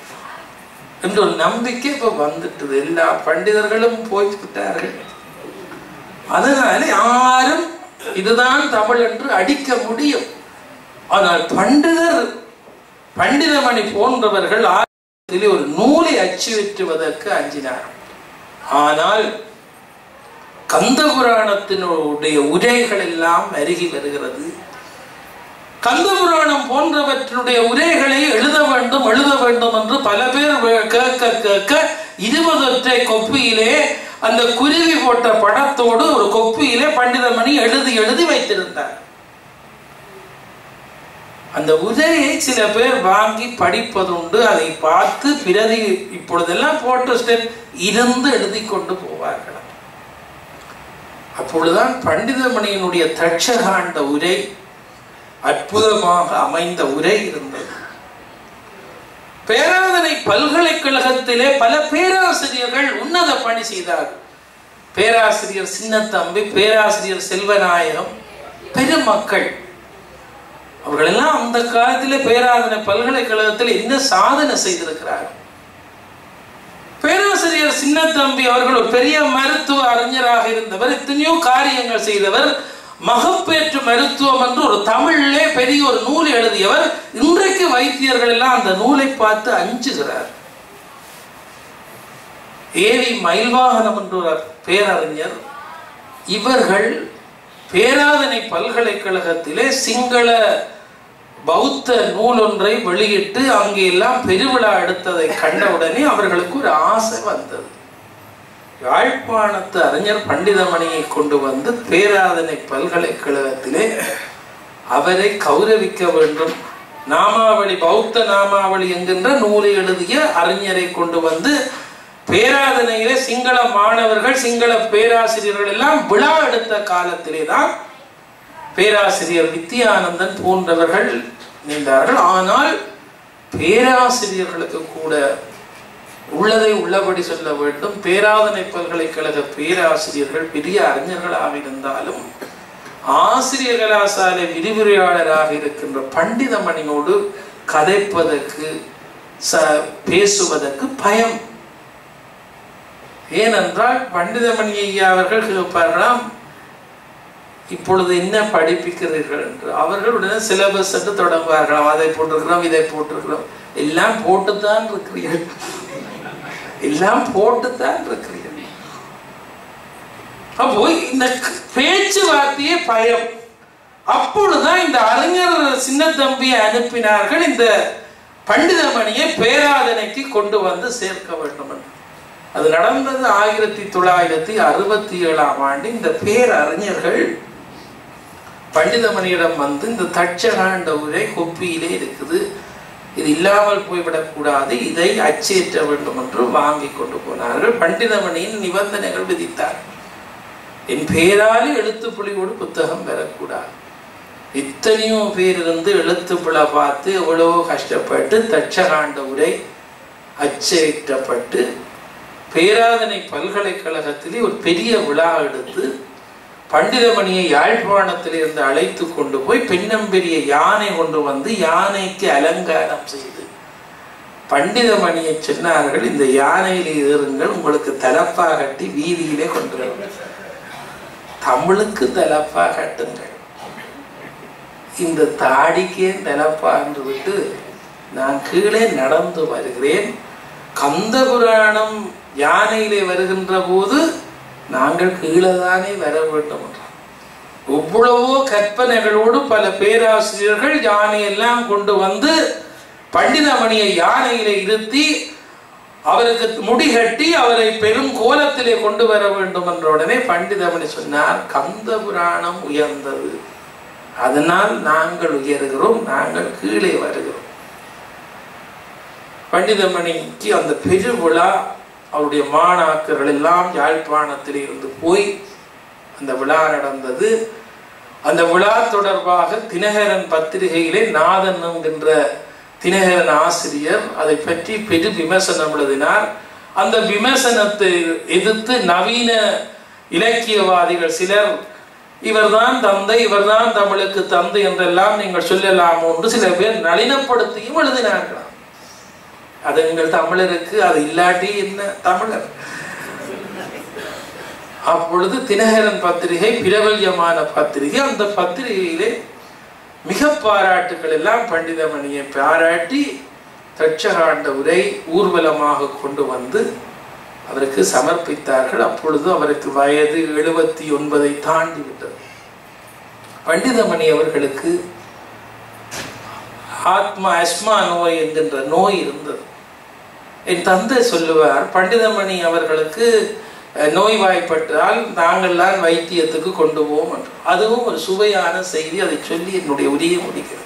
என்ற ஒரு நம்பிக்கை இப்ப வந்துட்டுது எல்லா பண்டிதர்களும் போய்விட்டார்கள் அதனால யாரும் இதுதான் தமிழ் என்று அடிக்க முடியும் ஆனால் பண்டிதர் பண்டிதமணி போன்றவர்கள் ஆங்கிலத்திலே ஒரு நூலை அச்சுவிற்றுவதற்கு அஞ்சினார் ஆனால் கந்த புராணத்தினுடைய உரைகள் எல்லாம் அருகி வருகிறது கந்த புராணம் போன்றவற்றினுடைய உரைகளை எழுத வேண்டும் எழுத வேண்டும் என்று பல பேர் வே- கேட்க கேட்க இருபதொற்றை கொப்பியிலே அந்த குருவி போட்ட படத்தோடு ஒரு கொப்பியிலே பண்டிதமணி எழுதி எழுதி வைத்திருந்தார் அந்த உரையை சில பேர் வாங்கி படிப்பதுண்டு அதை பார்த்து பிரதி இப்பொழுதெல்லாம் போட்டோஸ்டேட் இருந்து எழுதி கொண்டு போவார்கள் அப்பொழுதுதான் பண்டிதமணியினுடைய தட்சகாண்ட உரை அற்புதமாக அமைந்த உரை இருந்தது பேராதனை பல்கலைக்கழகத்திலே பல பேராசிரியர்கள் உன்னத பணி செய்தார்கள் பேராசிரியர் சின்னத்தம்பி பேராசிரியர் செல்வநாயகம் பெருமக்கள் அவர்களெல்லாம் அந்த காலத்திலே பேராதனை பல்கலைக்கழகத்தில் என்ன சாதனை செய்திருக்கிறார்கள் பேராசிரியர் சின்னத்தம்பி அவர்கள் ஒரு பெரிய மருத்துவ அறிஞராக இருந்தவர் எத்தனையோ காரியங்கள் செய்தவர் மகப்பேற்று மருத்துவம் என்று ஒரு தமிழிலே பெரிய ஒரு நூல் எழுதியவர் இன்றைக்கு வைத்தியர்கள் எல்லாம் அந்த நூலை பார்த்து அஞ்சுகிறார் ஏவி மயில்வாகனம் என்ற ஒரு பேரறிஞர் இவர்கள் பேராதனை பல்கலைக்கழகத்திலே சிங்கள பௌத்த நூல் ஒன்றை வெளியிட்டு அங்கே எல்லாம் பெருவிழா எடுத்ததை கண்டவுடனே அவர்களுக்கு ஒரு ஆசை வந்தது யாழ்ப்பாணத்து அறிஞர் பண்டிதமணியை கொண்டு வந்து பேராதனை பல்கலைக்கழகத்திலே அவரை கௌரவிக்க வேண்டும் நாமாவளி பௌத்த நாமாவளி என்கின்ற நூலை எழுதிய அறிஞரை கொண்டு வந்து பேராதனையிலே சிங்கள மாணவர்கள் சிங்கள பேராசிரியர்கள் எல்லாம் விழா எடுத்த காலத்திலே தான் பேராசிரியர் வித்யானந்தன் போன்றவர்கள் நின்றார்கள் ஆனால் பேராசிரியர்களுக்கு கூட உள்ளதை உள்ளபடி சொல்ல வேண்டும் பேராதனை பல்கலைக்கழக பேராசிரியர்கள் பெரிய அறிஞர்களாக இருந்தாலும் ஆசிரியர் கலாசாலை விரிவுரையாளராக இருக்கின்ற பண்டிதமணியோடு கதைப்பதற்கு ச பேசுவதற்கு பயம் ஏனென்றால் பண்டிதமணி ஐயா அவர்கள் கேட்பார்களாம் இப்பொழுது என்ன படிப்பிக்கிறீர்கள் என்று அவர்கள் உடனே சிலபஸ் என்று தொடங்குவார்களாம் அதை போட்டிருக்கிறோம் இதை போட்டிருக்கிறோம் எல்லாம் போட்டுத்தான் இருக்கிறீர்கள் எல்லாம் போட்டுத்தான் இருக்கிறீர்கள் அப்போ இந்த பேச்சுவார்த்தையே பயம் அப்பொழுதுதான் இந்த அறிஞர் சின்னத்தம்பியை அனுப்பினார்கள் இந்த பண்டிதமணியை பேராதனைக்கு கொண்டு வந்து சேர்க்க வேண்டும் என்று அது நடந்தது ஆயிரத்தி தொள்ளாயிரத்தி அறுபத்தி ஏழாம் ஆண்டு இந்த பேரறிஞர்கள் பண்டிதமணியிடம் வந்து இந்த தட்சகாண்ட உரை கொப்பியிலே இருக்குது இது இல்லாமல் போய்விடக்கூடாது இதை அச்சேற்ற வேண்டும் என்று வாங்கி கொண்டு போனார்கள் பண்டிதமணியின் நிபந்தனைகள் விதித்தார் என் பேராலே எழுத்து புலியோடு புத்தகம் பெறக்கூடாது எத்தனையோ பேர் இருந்து எழுத்து பிழை பார்த்து எவ்வளவோ கஷ்டப்பட்டு தட்சகாண்ட உரை அச்சேற்றப்பட்டு பேராதனை பல்கலைக்கழகத்திலே ஒரு பெரிய விழா எடுத்து பண்டிதமணியை யாழ்ப்பாணத்தில் இருந்து அழைத்து கொண்டு போய் பெண்ணம்பெரிய யானை கொண்டு வந்து யானைக்கு அலங்காரம் செய்து பண்டிதமணியை சொன்னார்கள் இந்த யானையிலே ஏறுங்கள் உங்களுக்கு தலப்பா கட்டி வீதியிலே கொண்டு வரும் தமிழுக்கு தலப்பா கட்டுங்கள் இந்த தாடிக்கே தலப்பா என்று விட்டு நான் கீழே நடந்து வருகிறேன் கந்த புராணம் யானையிலே வருகின்ற போது நாங்கள் கீழே தானே வர வேண்டும் என்றார் எவ்வளவோ கற்பனைகளோடு பல பேராசிரியர்கள் யானையெல்லாம் கொண்டு வந்து பண்டிதமணியை யானையிலே இருத்தி அவருக்கு முடிகட்டி அவரை பெரும் கோலத்திலே கொண்டு வர வேண்டும் என்ற உடனே பண்டிதமணி சொன்னார் கந்த புராணம் உயர்ந்தது அதனால் நாங்கள் உயர்கிறோம் நாங்கள் கீழே வருகிறோம் பண்டிதமணிக்கு அந்த பெருவிழா அவருடைய மாணாக்கர்கள் எல்லாம் யாழ்ப்பாணத்தில் இருந்து போய் அந்த விழா நடந்தது அந்த விழா தொடர்பாக தினகரன் பத்திரிகையிலே நாதன் என்கின்ற தினகரன் ஆசிரியர் அதை பற்றி பெரு விமர்சனம் எழுதினார் அந்த விமர்சனத்தை எதிர்த்து நவீன இலக்கியவாதிகள் சிலர் இவர்தான் தந்தை இவர்தான் தமிழுக்கு தந்தை என்றெல்லாம் நீங்கள் சொல்லலாம் என்று சில பேர் நளினப்படுத்தியும் எழுதினார்களாம் அது எங்கள் தமிழருக்கு அது இல்லாட்டி என்ன தமிழர் அப்பொழுது தினகரன் பத்திரிகை பிரபல்யமான பத்திரிகை அந்த பத்திரிகையிலே மிக பாராட்டுகள் எல்லாம் பண்டிதமணியை பாராட்டி தட்சகாண்ட உரை ஊர்வலமாக கொண்டு வந்து அவருக்கு சமர்ப்பித்தார்கள் அப்பொழுது அவருக்கு வயது எழுபத்தி ஒன்பதை தாண்டி விட்டது பண்டிதமணி அவர்களுக்கு ஆத்மா அஸ்மா நோய் என்கின்ற நோய் இருந்தது என் தந்தை சொல்லுவார் பண்டிதமணி அவர்களுக்கு அஹ், நோய்வாய்ப்பட்டால் நாங்கள்லாம் வைத்தியத்துக்கு கொண்டு போவோம் என்று அதுவும் ஒரு சுவையான செய்தி அதை சொல்லி என்னுடைய உரையை முடிக்கிறேன்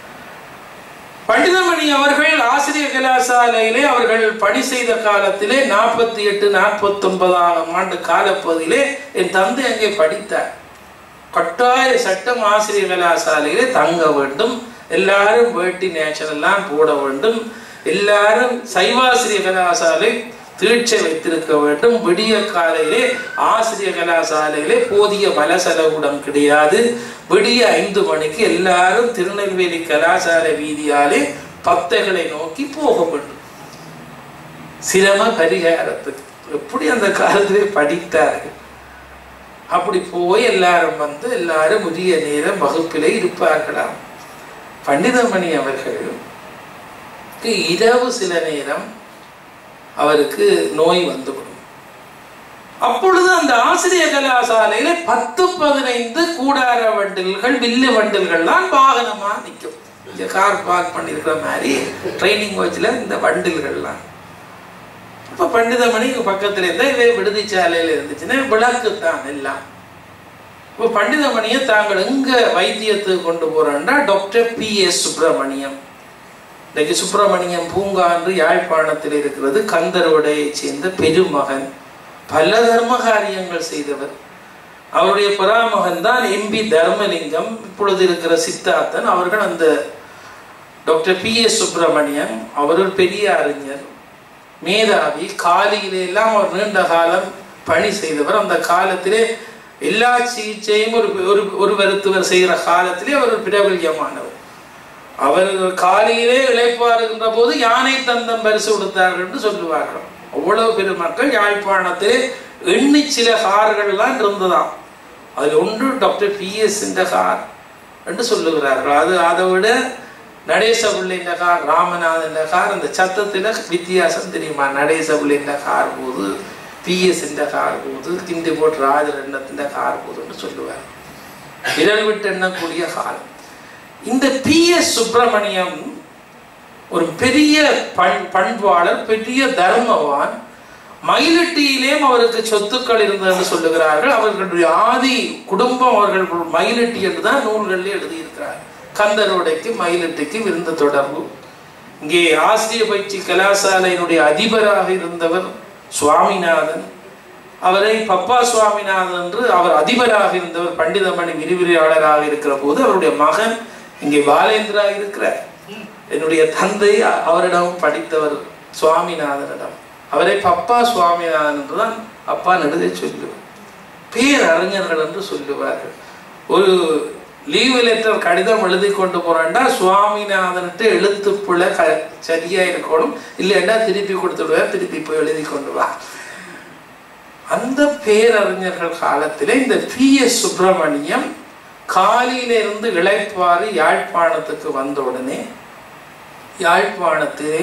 பண்டிதமணி அவர்கள் ஆசிரியர் கலாசாலையிலே அவர்கள் பணி செய்த காலத்திலே நாற்பத்தி எட்டு நாற்பத்தி ஒன்பதாம் ஆண்டு காலப்பகுதியிலே என் தந்தை அங்கே படித்தார் கட்டாய சட்டம் ஆசிரியர் கலாசாலையிலே தங்க வேண்டும் எல்லாரும் வேட்டி நேச்சர் எல்லாம் போட வேண்டும் எல்லாரும் சைவாசிரியர் கலாசாலை தீட்சை வைத்திருக்க வேண்டும் விடிய காலையிலே ஆசிரியர் கலாசாலையிலே போதிய மலசலகுடம் கிடையாது விடிய ஐந்து மணிக்கு எல்லாரும் திருநெல்வேலி கலாசாலை வீதியாலே பத்தைகளை நோக்கி போக வேண்டும் சிரம பரிகாரத்துக்கு எப்படி அந்த காலத்திலே படித்தார்கள் அப்படி போய் எல்லாரும் வந்து எல்லாரும் உரிய நேரம் வகுப்பிலே இருப்பார்களாம் பண்டிதமணி அவர்களுக்கு இரவு சில நேரம் அவருக்கு நோய் வந்துவிடும் அப்பொழுது அந்த ஆசிரியர் கலாசாலையில பத்து பதினைந்து கூடார வண்டில்கள் வில்லு வண்டில்கள்லாம் வாகனமா நிற்கும் இங்க கார் பார்க் பண்ணியிருக்கிற மாதிரி ட்ரைனிங் வச்சுல இந்த வண்டில்கள்லாம் இப்ப பண்டிதமணி இங்க பக்கத்துல இருந்தா இதே விடுதிச்சாலையில இருந்துச்சுன்னா விளக்கு தான் எல்லாம் இப்போ பண்டிதமணியை தாங்கள் எங்க வைத்தியத்துக்கு கொண்டு போறோம்னா டாக்டர் பி எஸ் சுப்பிரமணியம் இன்னைக்கு சுப்பிரமணியம் பூங்கா என்று யாழ்ப்பாணத்தில் இருக்கிறது கந்தரோடையை சேர்ந்த பெருமகன் பல தர்ம காரியங்கள் செய்தவர் அவருடைய பராமகன் தான் எம்பி தர்மலிங்கம் இப்பொழுது இருக்கிற சித்தார்த்தன் அவர்கள் அந்த டாக்டர் பி எஸ் சுப்பிரமணியம் அவர் ஒரு பெரிய அறிஞர் மேதாவி காலியிலே எல்லாம் அவர் நீண்ட காலம் பணி செய்தவர் அந்த காலத்திலே எல்லா சிகிச்சையும் ஒரு ஒரு ஒரு மருத்துவர் செய்கிற காலத்திலே அவர் ஒரு பிரபல்யமானவர் அவர் காலையிலே இழைப்பாருகின்ற போது யானை தந்தம் பரிசு கொடுத்தார்கள் என்று சொல்லுவார்கள் அவ்வளவு பெருமக்கள் யாழ்ப்பாணத்திலே எண்ணி சில கார்கள்லாம் இருந்ததாம் அதில் ஒன்று டாக்டர் பி எஸ் இந்த கார் என்று சொல்லுகிறார்கள் அது அதை விட நடேச பிள்ளைன்ற கார் ராமநாதன் கார் அந்த சத்தத்தில் வித்தியாசம் தெரியுமா நடேச பிள்ளைன்ற கார் போது பிஎஸ் என்ற கார் போது கிண்டி போட்டு ராஜர் எண்ணத்தின் கார் போதுன்னு சொல்லுவார் விரல் விட்டு எண்ணக்கூடிய காலம் இந்த பி எஸ் சுப்பிரமணியம் ஒரு பெரிய பண் பண்பாளர் பெரிய தர்மவான் மயிலட்டியிலேயும் அவருக்கு சொத்துக்கள் இருந்ததுன்னு சொல்லுகிறார்கள் அவர்களுடைய ஆதி குடும்பம் அவர்கள் மயிலட்டி என்று தான் நூல்களில் எழுதியிருக்கிறார் கந்தரோடைக்கு மயிலட்டிக்கு இருந்த தொடர்பு இங்கே ஆசிரிய பயிற்சி கலாசாலையினுடைய அதிபராக இருந்தவர் சுவாமிநாதன் அவரை பப்பா சுவாமிநாதன் என்று அவர் அதிபராக இருந்தவர் பண்டிதமணி விரிவுரையாளராக இருக்கிற போது அவருடைய மகன் இங்கே பாலேந்திரா இருக்கிறார் என்னுடைய தந்தை அவரிடம் படித்தவர் சுவாமிநாதனிடம் அவரை பப்பா சுவாமிநாதன் என்று தான் அப்பா நெடுதை சொல்லுவார் பேரறிஞர்கள் என்று சொல்லுவார்கள் ஒரு லீவு லெட்டர் கடிதம் எழுதி கொண்டு போறான்டா சுவாமிநாதன்ட்டு எழுத்து பிள்ளை க சரியா இருக்கணும் இல்லைன்னா திருப்பி கொடுத்துடுவார் திருப்பி போய் எழுதி கொண்டு வா அந்த பேரறிஞர்கள் காலத்திலே இந்த பி எஸ் சுப்பிரமணியம் காலையில இருந்து இளைப்பாறு யாழ்ப்பாணத்துக்கு வந்த உடனே யாழ்ப்பாணத்திலே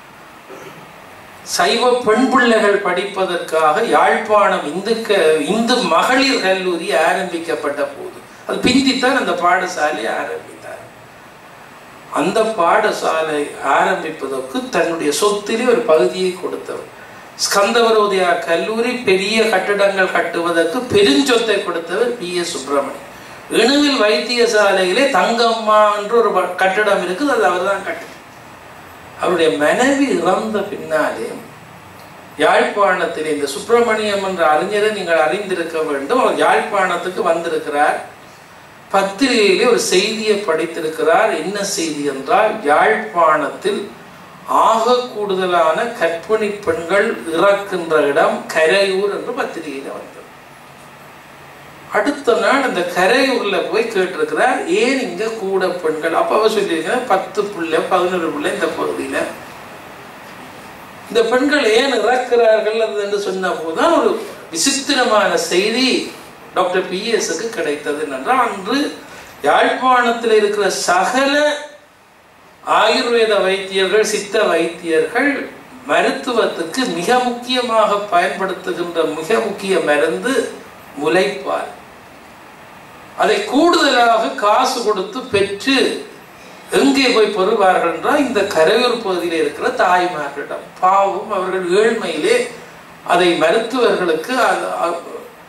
சைவ பெண் பிள்ளைகள் படிப்பதற்காக யாழ்ப்பாணம் இந்துக்க இந்து மகளிர் கல்லூரி ஆரம்பிக்கப்பட்ட போது அது பிந்தித்தான் அந்த பாடசாலை ஆரம்பித்தார் அந்த பாடசாலை ஆரம்பிப்பதற்கு தன்னுடைய சொத்திலே ஒரு பகுதியை கொடுத்தவர் ஸ்கந்தவரோதயா கல்லூரி பெரிய கட்டிடங்கள் கட்டுவதற்கு பெருஞ்சொத்தை கொடுத்தவர் பி எஸ் சுப்பிரமணியம் இணுவில் வைத்தியசாலையிலே தங்கம்மா என்று ஒரு கட்டிடம் இருக்குது அது அவர் தான் கட்டு அவருடைய மனைவி இறந்த பின்னாலே யாழ்ப்பாணத்தில் இந்த சுப்பிரமணியம் என்ற அறிஞரை நீங்கள் அறிந்திருக்க வேண்டும் அவர் யாழ்ப்பாணத்துக்கு வந்திருக்கிறார் பத்திரிகையிலே ஒரு செய்தியை படித்திருக்கிறார் என்ன செய்தி என்றால் யாழ்ப்பாணத்தில் ஆக கூடுதலான கற்பிணி பெண்கள் இறக்கின்ற இடம் கரையூர் என்று பத்திரிகையில வந்தது அடுத்த நாள் அந்த கரையூர்ல போய் கேட்டிருக்கிறார் ஏன் இங்க கூட பெண்கள் அப்ப அவர் சொல்லியிருக்கிறார் பத்து பிள்ளை பதினொரு பிள்ளை இந்த பகுதியில இந்த பெண்கள் ஏன் இறக்கிறார்கள் என்று சொன்ன போதுதான் ஒரு விசித்திரமான செய்தி டாக்டர் பி எஸ்க்கு கிடைத்தது என்றால் அன்று யாழ்ப்பாணத்தில் இருக்கிற சகல ஆயுர்வேத வைத்தியர்கள் சித்த வைத்தியர்கள் மருத்துவத்துக்கு மிக முக்கியமாக பயன்படுத்துகின்ற மிக முக்கிய மருந்து முலைப்பால் அதை கூடுதலாக காசு கொடுத்து பெற்று எங்கே போய் பெறுவார்கள் என்றால் இந்த கரையூர் பகுதியில் இருக்கிற தாய்மார்களிடம் பாவம் அவர்கள் ஏழ்மையிலே அதை மருத்துவர்களுக்கு அது அ-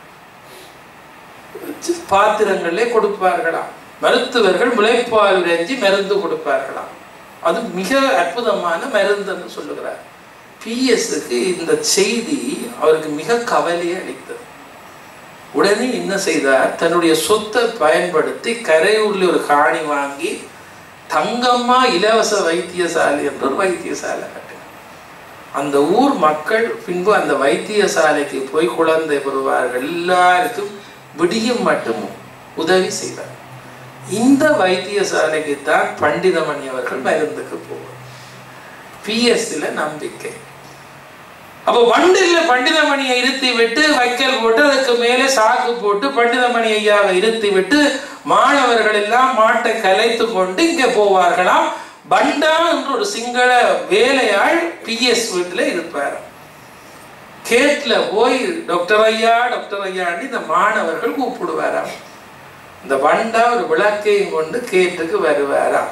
பாத்திரங்களிலே கொடுப்பார்களாம் மருத்துவர்கள் முளைப்பால் இறைஞ்சி மருந்து கொடுப்பார்களாம் அது மிக அற்புதமான மருந்து என்று சொல்லுகிறார் பிஎஸ்க்கு இந்த செய்தி அவருக்கு மிக கவலையை அளித்தது உடனே என்ன செய்தார் தன்னுடைய சொத்தை பயன்படுத்தி கரையூர்ல ஒரு காணி வாங்கி தங்கம்மா இலவச வைத்தியசாலை என்ற ஒரு வைத்தியசாலை கட்டினார் அந்த ஊர் மக்கள் பின்பு அந்த வைத்தியசாலைக்கு போய் குழந்தை பெறுவார்கள் எல்லாருக்கும் விடியும் மட்டும் உதவி செய்தார் இந்த வைத்தியசாலைக்கு தான் பண்டிதமணி அவர்கள் மருந்துக்கு போவார் பிஎஸ்ல நம்பிக்கை அப்போ வண்டில பண்டிதமணியை இருத்தி விட்டு வைக்கல் போட்டு அதுக்கு மேலே சாக்கு போட்டு பண்டிதமணி ஐயாவை இருத்தி விட்டு மாணவர்கள் எல்லாம் மாட்டை கலைத்து கொண்டு இங்கே போவார்களாம் பண்டா என்ற ஒரு சிங்கள வேலையாள் பிஎஸ் வீட்டுல இருப்பார் கேட்ல போய் டாக்டர் ஐயா டாக்டர் ஐயான்னு இந்த மாணவர்கள் கூப்பிடுவாராம் இந்த பண்டா ஒரு விளக்கையும் கொண்டு கேட்டுக்கு வருவாராம்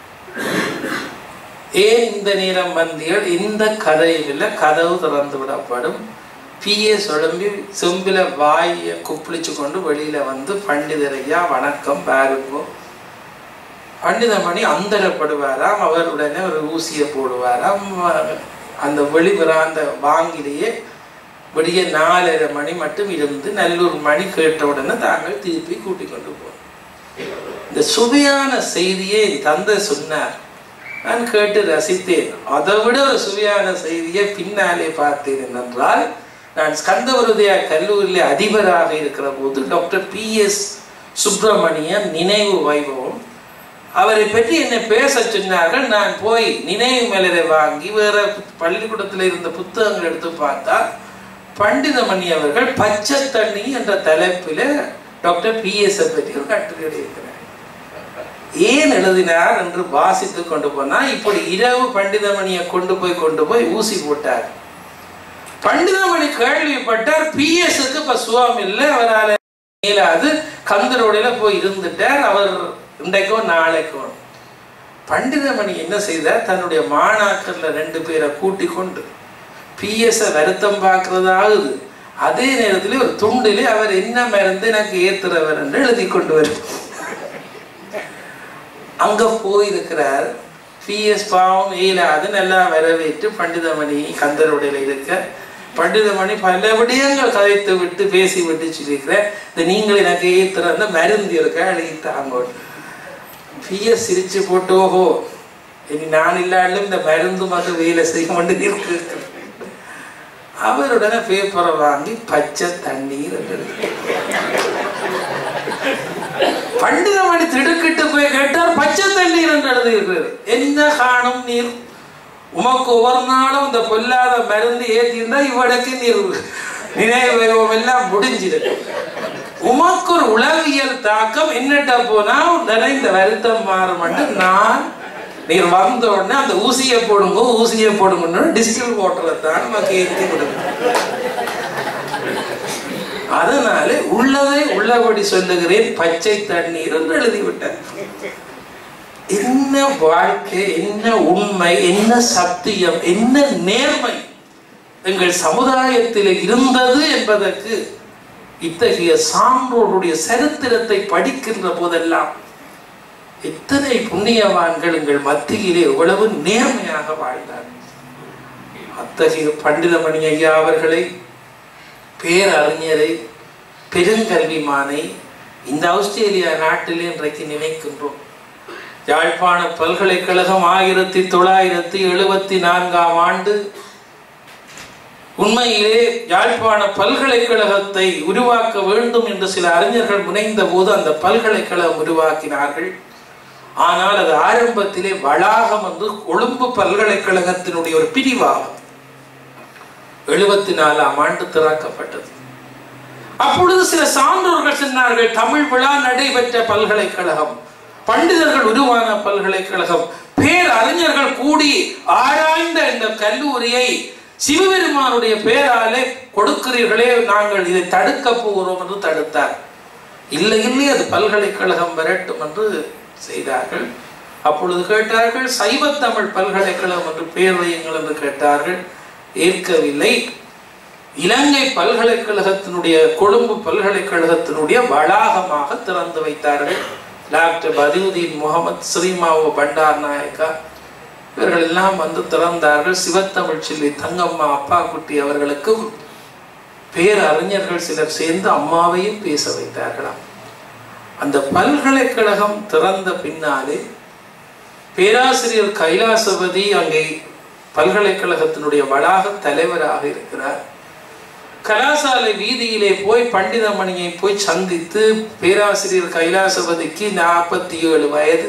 ஏன் இந்த நேரம் வந்தீர்கள் இந்த கதையில் கதவு திறந்து விடப்படும் பிஎஸ் உடம்பி செம்பில வாயை குப்பிளிச்சு கொண்டு வெளியில வந்து பண்டிதரையா வணக்கம் பாருங்கோ பண்டிதமணி அந்தரப்படுவாராம் அவர் உடனே ஒரு ஊசியை போடுவாராம் அந்த வெளிவராந்த வாங்கிலேயே விடிய நாலரை மணி மட்டும் இருந்து நல்லூர் மணி கேட்ட உடனே தாங்கள் திருப்பி கூட்டிக் கொண்டு போவோம் இந்த சுவையான செய்தியை என் தந்தை சொன்னார் நான் கேட்டு ரசித்தேன் அதை விட ஒரு சுவையான செய்தியை பின்னாலே பார்த்தேன் என்னென்றால் நான் ஸ்கந்தவருதயா கல்லூரியில் அதிபராக இருக்கிற போது டாக்டர் பி எஸ் சுப்பிரமணியன் நினைவு வைபவம் அவரை பற்றி என்னை பேச சொன்னார்கள் நான் போய் நினைவு மலரை வாங்கி வேற பள்ளிக்கூடத்தில் இருந்த புத்தகங்கள் எடுத்து பார்த்தா பண்டிதமணி அவர்கள் பச்சை தண்ணி என்ற தலைப்பில் டாக்டர் பி எஸ் பற்றி ஒரு கட்டுரை இருக்கிறார் ஏன் எழுதினார் என்று வாசித்து கொண்டு போனா இப்படி இரவு பண்டிதமணியை கொண்டு போய் கொண்டு போய் ஊசி போட்டார் பண்டிதமணி கேள்விப்பட்டார் பிஎஸ்க்கு இப்ப சுகம் இல்லை அவரால் இயலாது கந்தரோடையில போய் இருந்துட்டார் அவர் இன்றைக்கோ நாளைக்கோ பண்டிதமணி என்ன செய்தார் தன்னுடைய மாணாக்கர்ல ரெண்டு பேரை கூட்டி கொண்டு பிஎஸ் வருத்தம் பார்க்கறதாகுது அதே நேரத்தில் ஒரு துண்டிலே அவர் என்ன மருந்து எனக்கு ஏத்துறவர் என்று எழுதி கொண்டு வரும் அங்க போயிருக்கிறார் பிஎஸ் பாவம் இயலாது நல்லா வரவேற்று பண்டிதமணி கந்தருடையில இருக்க பண்டிதமணி பல விடயங்கள் கதைத்து விட்டு பேசி விட்டு சொல்லியிருக்கிற இந்த நீங்கள் எனக்கு ஏத்துற அந்த மருந்து இருக்க அழுகித்தாங்க பிஎஸ் சிரிச்சு போட்டு ஓஹோ இனி நான் இல்லாலும் இந்த மருந்தும் அது வேலை செய்ய கொண்டு இருக்கு அவருடனே பேப்பரை வாங்கி பச்சை தண்ணீர் என்று எழுதி. பண்டிதமணி திடுக்கிட்டு போய் கேட்டார் பச்சை தண்ணீர் என்று எழுதியிருக்கிறது என்ன காணும் நீர் உமக்கு ஒவ்வொரு நாளும் இந்த பொல்லாத மருந்து ஏற்றிருந்தா இவனுக்கு நீர் நினைவு வைபவம் எல்லாம் முடிஞ்சிருக்கு உமக்கு ஒரு உளவியல் தாக்கம் என்னட்ட போனா நிறைந்த வருத்தம் மாறும் நான் நீர் வந்த உடனே அந்த ஊசியை போடுங்க ஊசியை போடுங்கன்னு டிஸ்டில் வாட்டரை தான் நமக்கு ஏற்றி கொடுங்க அதனால உள்ளதை உள்ளபடி சொல்லுகிறேன் பச்சை தண்ணீர் என்று எழுதிவிட்டார் என்ன வாழ்க்கை என்ன உண்மை என்ன சத்தியம் என்ன நேர்மை எங்கள் சமுதாயத்தில் இருந்தது என்பதற்கு இத்தகைய சான்றோருடைய சரித்திரத்தை படிக்கின்ற போதெல்லாம் எத்தனை புண்ணியவான்கள் எங்கள் மத்தியிலே எவ்வளவு நேர்மையாக வாழ்ந்தார் அத்தகைய பண்டிதமணி ஐயா அவர்களை பேரறிஞரை பெருங்கல்விமானை இந்த ஆஸ்திரேலியா நாட்டிலே இன்றைக்கு நினைக்கின்றோம் யாழ்ப்பாண பல்கலைக்கழகம் ஆயிரத்தி தொள்ளாயிரத்தி எழுபத்தி நான்காம் ஆண்டு உண்மையிலே யாழ்ப்பாண பல்கலைக்கழகத்தை உருவாக்க வேண்டும் என்று சில அறிஞர்கள் முனைந்த போது அந்த பல்கலைக்கழகம் உருவாக்கினார்கள் ஆனால் அது ஆரம்பத்திலே வளாகம் என்று கொழும்பு பல்கலைக்கழகத்தினுடைய ஒரு பிரிவாகும் எழுபத்தி நாலாம் ஆண்டு திறக்கப்பட்டது அப்பொழுது சில சான்றோர்கள் சொன்னார்கள் தமிழ் விழா நடைபெற்ற பல்கலைக்கழகம் பண்டிதர்கள் உருவான பல்கலைக்கழகம் பேரறிஞர்கள் கூடி ஆராய்ந்த இந்த கல்லூரியை சிவபெருமானுடைய பேராலே கொடுக்கிறீர்களே நாங்கள் இதை தடுக்க போகிறோம் என்று தடுத்தார் இல்லை இல்லை அது பல்கலைக்கழகம் வரட்டும் என்று செய்தார்கள் அப்பொழுது கேட்டார்கள் சைவத்தமிழ் பல்கலைக்கழகம் என்று பெயர் வையுங்கள் என்று கேட்டார்கள் ஏற்கவில்லை இலங்கை பல்கலைக்கழகத்தினுடைய கொழும்பு பல்கலைக்கழகத்தினுடைய வளாகமாக திறந்து வைத்தார்கள் டாக்டர் பதியுதீன் முகமது ஸ்ரீமாவோ பண்டார் நாயக்கா இவர்கள் எல்லாம் வந்து திறந்தார்கள் சிவத்தமிழ் சொல்லி தங்கம்மா அப்பா குட்டி அவர்களுக்கும் பேரறிஞர்கள் சிலர் சேர்ந்து அம்மாவையும் பேச வைத்தார்களாம் அந்த பல்கலைக்கழகம் திறந்த பின்னாலே பேராசிரியர் கைலாசபதி அங்கே பல்கலைக்கழகத்தினுடைய வளாக தலைவராக இருக்கிறார் கலாசாலை வீதியிலே போய் பண்டிதமணியை போய் சந்தித்து பேராசிரியர் கைலாசபதிக்கு நாற்பத்தி ஏழு வயது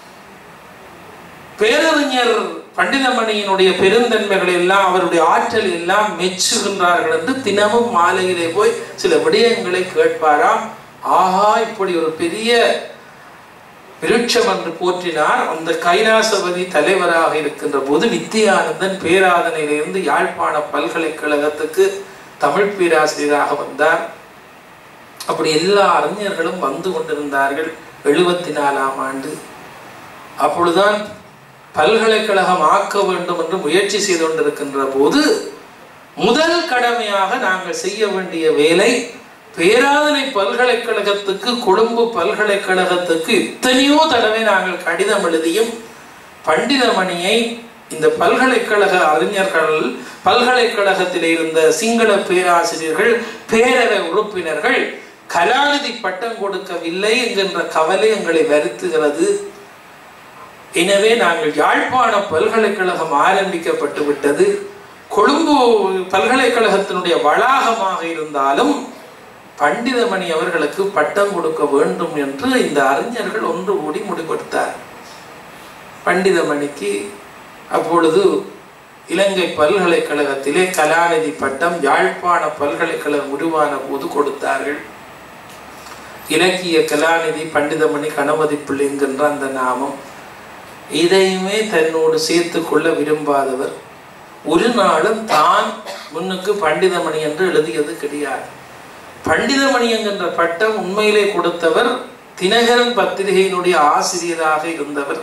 பேரறிஞர் பண்டிதமணியினுடைய பெருந்தன்மைகள் எல்லாம் அவருடைய ஆற்றல் எல்லாம் மெச்சுகின்றார்கள் என்று தினமும் மாலையிலே போய் சில விடயங்களை கேட்பாராம் ஆஹா இப்படி ஒரு பெரிய விருட்சம் என்று போற்றினார் அந்த கைலாசபதி தலைவராக இருக்கின்ற போது வித்தியானந்தன் பேராதனையிலிருந்து யாழ்ப்பாண பல்கலைக்கழகத்துக்கு தமிழ் பேராசிரியராக வந்தார் அப்படி எல்லா அறிஞர்களும் வந்து கொண்டிருந்தார்கள் எழுபத்தி நாலாம் ஆண்டு அப்பொழுதுதான் பல்கலைக்கழகம் ஆக்க வேண்டும் என்று முயற்சி செய்து கொண்டிருக்கின்ற போது முதல் கடமையாக நாங்கள் செய்ய வேண்டிய வேலை பேராதனை பல்கலைக்கழகத்துக்கு கொழும்பு பல்கலைக்கழகத்துக்கு இத்தனையோ தடவை நாங்கள் கடிதம் எழுதியும் பண்டிதமணியை இந்த பல்கலைக்கழக அறிஞர்கள் பல்கலைக்கழகத்தில் இருந்த சிங்கள பேராசிரியர்கள் பேரவை உறுப்பினர்கள் கலாநிதி பட்டம் கொடுக்கவில்லை என்கின்ற கவலை எங்களை வருத்துகிறது எனவே நாங்கள் யாழ்ப்பாண பல்கலைக்கழகம் ஆரம்பிக்கப்பட்டு விட்டது கொழும்பு பல்கலைக்கழகத்தினுடைய வளாகமாக இருந்தாலும் பண்டிதமணி அவர்களுக்கு பட்டம் கொடுக்க வேண்டும் என்று இந்த அறிஞர்கள் ஒன்று கூடி முடிவெடுத்தார் பண்டிதமணிக்கு அப்பொழுது இலங்கை பல்கலைக்கழகத்திலே கலாநிதி பட்டம் யாழ்ப்பாண பல்கலைக்கழகம் உருவான போது கொடுத்தார்கள் இலக்கிய கலாநிதி பண்டிதமணி கணபதி பிள்ளை என்கின்ற அந்த நாமம் இதையுமே தன்னோடு சேர்த்து கொள்ள விரும்பாதவர் ஒரு நாளும் தான் முன்னுக்கு பண்டிதமணி என்று எழுதியது கிடையாது பண்டிதமணி என்கின்ற பட்டம் உண்மையிலே கொடுத்தவர் தினகரன் பத்திரிகையினுடைய ஆசிரியராக இருந்தவர்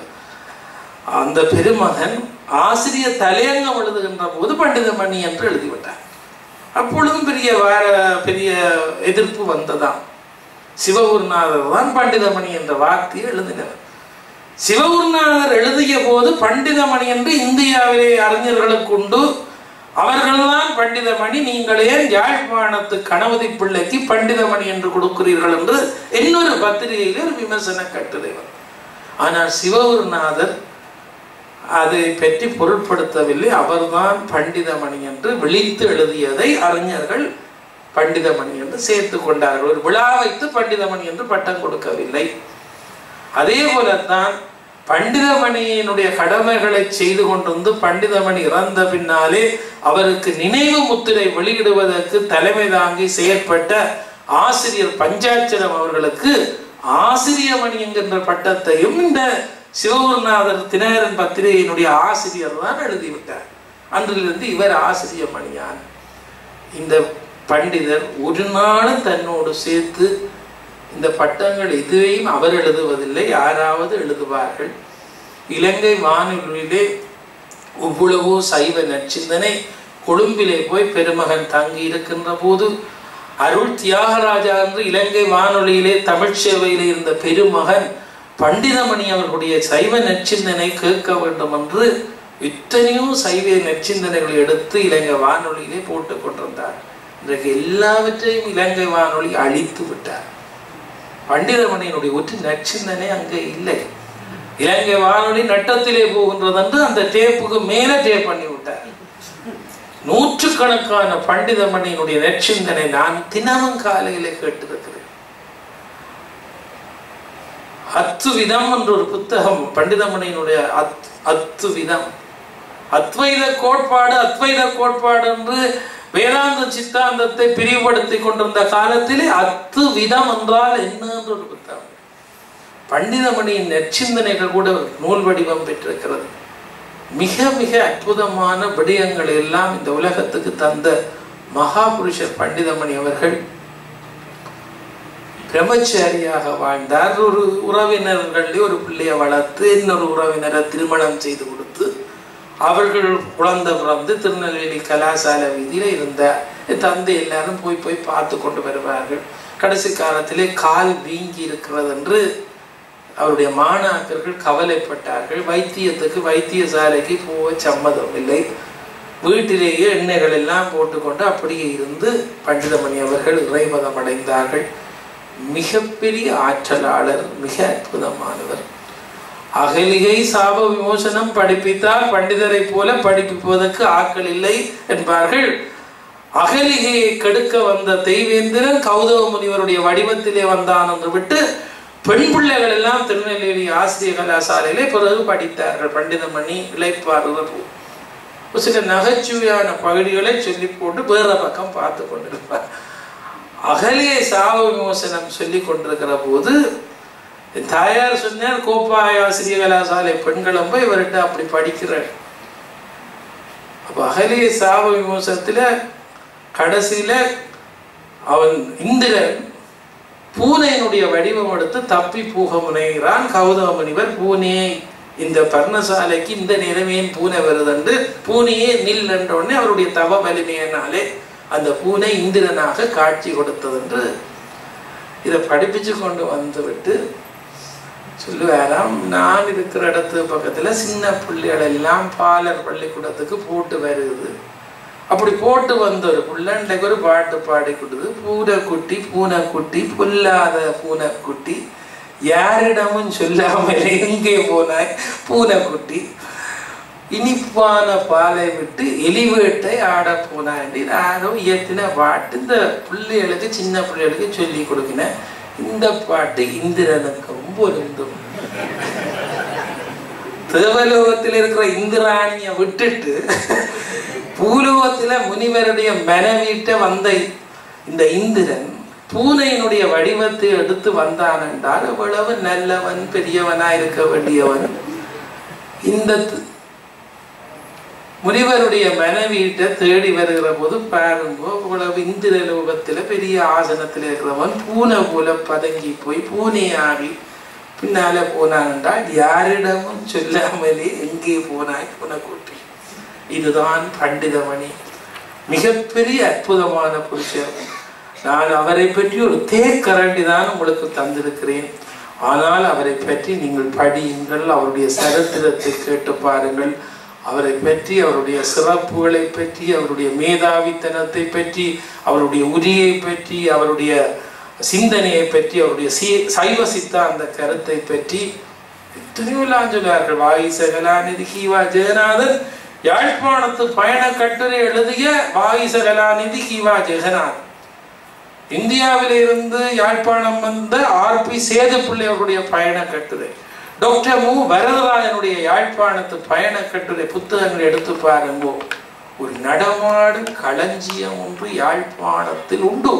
அந்த பெருமகன் ஆசிரியர் தலையங்கம் எழுதுகின்ற போது பண்டிதமணி என்று எழுதிவிட்டார் அப்பொழுதும் பெரிய வேற பெரிய எதிர்ப்பு வந்ததாம் சிவகுருநாதர் தான் பண்டிதமணி என்ற வார்த்தையை எழுதினர் சிவகுருநாதர் எழுதிய போது பண்டிதமணி என்று இந்தியாவிலே அறிஞர்களுக்கு உண்டு அவர்கள்தான் பண்டிதமணி நீங்கள் ஏன் யாழ்ப்பாணத்து கணபதி பிள்ளைக்கு பண்டிதமணி என்று கொடுக்கிறீர்கள் என்று இன்னொரு பத்திரிகையில் ஒரு விமர்சன கட்டுரை வந்தது ஆனால் சிவகுருநாதர் அதை பற்றி பொருட்படுத்தவில்லை அவர்தான் பண்டிதமணி என்று விழித்து எழுதியதை அறிஞர்கள் பண்டிதமணி என்று சேர்த்து கொண்டார்கள் ஒரு விழா வைத்து பண்டிதமணி என்று பட்டம் கொடுக்கவில்லை அதே போலத்தான் பண்டிதமணியினுடைய கடமைகளை செய்து கொண்டிருந்து பண்டிதமணி இறந்த பின்னாலே அவருக்கு நினைவு முத்திரை வெளியிடுவதற்கு தலைமை தாங்கி செயற்பட்ட ஆசிரியர் பஞ்சாட்சரம் அவர்களுக்கு ஆசிரியமணி என்கின்ற பட்டத்தையும் இந்த சிவகுருநாதர் தினகரன் பத்திரிகையினுடைய ஆசிரியர் தான் எழுதிவிட்டார் அன்றிலிருந்து இவர் ஆசிரியமணியான் இந்த பண்டிதர் ஒரு நாளும் தன்னோடு சேர்த்து இந்த பட்டங்கள் எதுவையும் அவர் எழுதுவதில்லை யாராவது எழுதுவார்கள் இலங்கை வானொலியிலே இவ்வளவோ சைவ நற்சிந்தனை கொழும்பிலே போய் பெருமகன் தங்கி இருக்கின்ற போது அருள் தியாகராஜா என்று இலங்கை வானொலியிலே தமிழ் சேவையிலே இருந்த பெருமகன் பண்டிதமணி அவர்களுடைய சைவ நற்சிந்தனை கேட்க வேண்டும் என்று இத்தனையோ சைவ நற்சிந்தனைகளை எடுத்து இலங்கை வானொலியிலே போட்டுக் கொண்டிருந்தார் இன்றைக்கு எல்லாவற்றையும் இலங்கை வானொலி அழித்து விட்டார் பண்டிதமணியினுடைய ஒற்று நற்சிந்தனை அங்கே இல்லை இலங்கை வானொலி நட்டத்திலே போகின்றது என்று அந்த டேப்புக்கு மேலே டேப் பண்ணி விட்டார் நூற்றுக்கணக்கான பண்டிதமணியினுடைய நற்சிந்தனை நான் தினமும் காலையிலே கேட்டிருக்கிறேன் அத்து விதம் என்ற ஒரு புத்தகம் பண்டிதமணியினுடைய அத் அத்து விதம் அத்வைத கோட்பாடு அத்வைத கோட்பாடு என்று வேதாந்த சித்தாந்தத்தை பிரிவுபடுத்தி கொண்டிருந்த காலத்திலே அத்து விதம் என்றால் என்ன என்று ஒரு புத்தகம் பண்டிதமணியின் நெற்சிந்தனைகள் கூட ஒரு நூல் வடிவம் பெற்றிருக்கிறது மிக மிக அற்புதமான விடயங்களை எல்லாம் இந்த உலகத்துக்கு தந்த மகாபுருஷர் பண்டிதமணி அவர்கள் பிரம்மச்சாரியாக வாழ்ந்தார் ஒரு உறவினர்களே ஒரு பிள்ளையை வளர்த்து இன்னொரு உறவினரை திருமணம் செய்து கொடுத்து அவர்கள் குழந்தை பிறந்து திருநெல்வேலி கலாசால வீதியில இருந்த தந்தை எல்லாரும் போய் போய் பார்த்து கொண்டு வருவார்கள் கடைசி காலத்திலே கால் வீங்கி இருக்கிறது என்று அவருடைய மாணாக்கர்கள் கவலைப்பட்டார்கள் வைத்தியத்துக்கு வைத்தியசாலைக்கு போக சம்மதம் இல்லை வீட்டிலேயே எண்ணெய்கள் எல்லாம் போட்டுக்கொண்டு அப்படியே இருந்து பண்டிதமணி அவர்கள் இறைமதம் அடைந்தார்கள் மிகப்பெரிய ஆற்றலாளர் மிக அற்புதமானவர் அகலிகை சாப விமோசனம் படிப்பித்தால் பண்டிதரை போல படிப்பிப்பதற்கு ஆக்கள் இல்லை என்பார்கள் அகலிகையை கெடுக்க வந்த தெய்வேந்திரன் கௌதவ முனிவருடைய வடிவத்திலே வந்தான் என்று விட்டு பெண் பிள்ளைகள் எல்லாம் திருநெல்வேலி ஆசிரிய கலாசாலையிலே பிறகு படித்தார்கள் பண்டிதமணி இளைப்பாறுதல் ஒரு சில நகைச்சுவையான பகுதிகளை சொல்லி போட்டு வேற பக்கம் பார்த்து கொண்டிருப்பார் அகலியை சாப விமோசனம் சொல்லி கொண்டிருக்கிற போது தாயார் சொன்னார் கோப்பாய ஆசிரிய கலாசாலை பெண்களும் போய் இவர்கிட்ட அப்படி படிக்கிறார் அப்ப அகலிய சாப விமோசனத்துல கடைசியில அவன் இந்திரன் பூனையினுடைய வடிவம் எடுத்து தப்பி போக முனைகிறான் கௌதம முனிவர் பூனையை இந்த பர்ணசாலைக்கு இந்த நிறமையின் பூனை வருதுண்டு பூனையே நில் என்ற உடனே அவருடைய தவ வலிமையினாலே அந்த பூனை இந்திரனாக காட்சி கொடுத்தது என்று இதை படிப்பிச்சு கொண்டு வந்து விட்டு சொல்லுவாராம் நான் இருக்கிற இடத்து பக்கத்துல சின்ன பிள்ளைகள் எல்லாம் பாலர் பள்ளிக்கூடத்துக்கு போட்டு வருது அப்படி போட்டு வந்த ஒரு புள்ள இன்றைக்கு ஒரு பாட்டு பாடி கொடுது பூனைக்குட்டி பூனைக்குட்டி பொல்லாத பூனைக்குட்டி யாரிடமும் சொல்லாமலே எங்கே போனாய் பூனைக்குட்டி இனிப்பான பாலை விட்டு எலிவேட்டை ஆட போனாண்டி யாரோ இயற்றின பாட்டு இந்த பிள்ளைகளுக்கு சின்ன பிள்ளைகளுக்கு சொல்லி கொடுக்கினேன் இந்த பாட்டு இந்திரனுக்கு ரொம்ப இருந்தும் தேவலோகத்தில் இருக்கிற இந்திராணியை விட்டுட்டு பூலோகத்துல முனிவருடைய மனைவிட்ட வந்த இந்த இந்திரன் பூனையினுடைய வடிவத்தை எடுத்து வந்தான் என்றால் எவ்வளவு நல்லவன் பெரியவனா இருக்க வேண்டியவன் இந்த முனிவருடைய மனைவியிட்ட தேடி வருகிற போது பாருங்க இவ்வளவு இந்திர லோகத்துல பெரிய ஆசனத்துல இருக்கிறவன் பூனை போல பதங்கி போய் பூனையாகி பின்னால போனான் என்றால் யாரிடமும் சொல்லாமலே எங்கே போனாய் பூனைக்குட்டி இதுதான் பண்டிதமணி மிகப்பெரிய அற்புதமான புருஷர் நான் அவரை பற்றி ஒரு தேக்கரண்டி தான் உங்களுக்கு தந்திருக்கிறேன் ஆனால் அவரை பற்றி நீங்கள் படியுங்கள் அவருடைய சரித்திரத்தை கேட்டு பாருங்கள் அவரை பற்றி அவருடைய சிறப்புகளை பற்றி அவருடைய மேதாவித்தனத்தை பற்றி அவருடைய உரியை பற்றி அவருடைய சிந்தனையை பற்றி அவருடைய சி சைவ சித்தாந்த கருத்தை பற்றி எத்தனையோ சொல்லுவார்கள் வாயுசகலாநிதி கீவா ஜெகநாதன் யாழ்ப்பாணத்து பயண கட்டுரை எழுதிய வாயுசகலாநிதி கீவா ஜெகநாத் இந்தியாவில இருந்து யாழ்ப்பாணம் வந்த ஆர் பி சேது பிள்ளையவருடைய பயண கட்டுரை டாக்டர் மு வரதராஜனுடைய யாழ்ப்பாணத்து பயண கட்டுரை புத்தகங்களை எடுத்து பாருங்கோ ஒரு நடமாடும் களஞ்சியம் ஒன்று யாழ்ப்பாணத்தில் உண்டு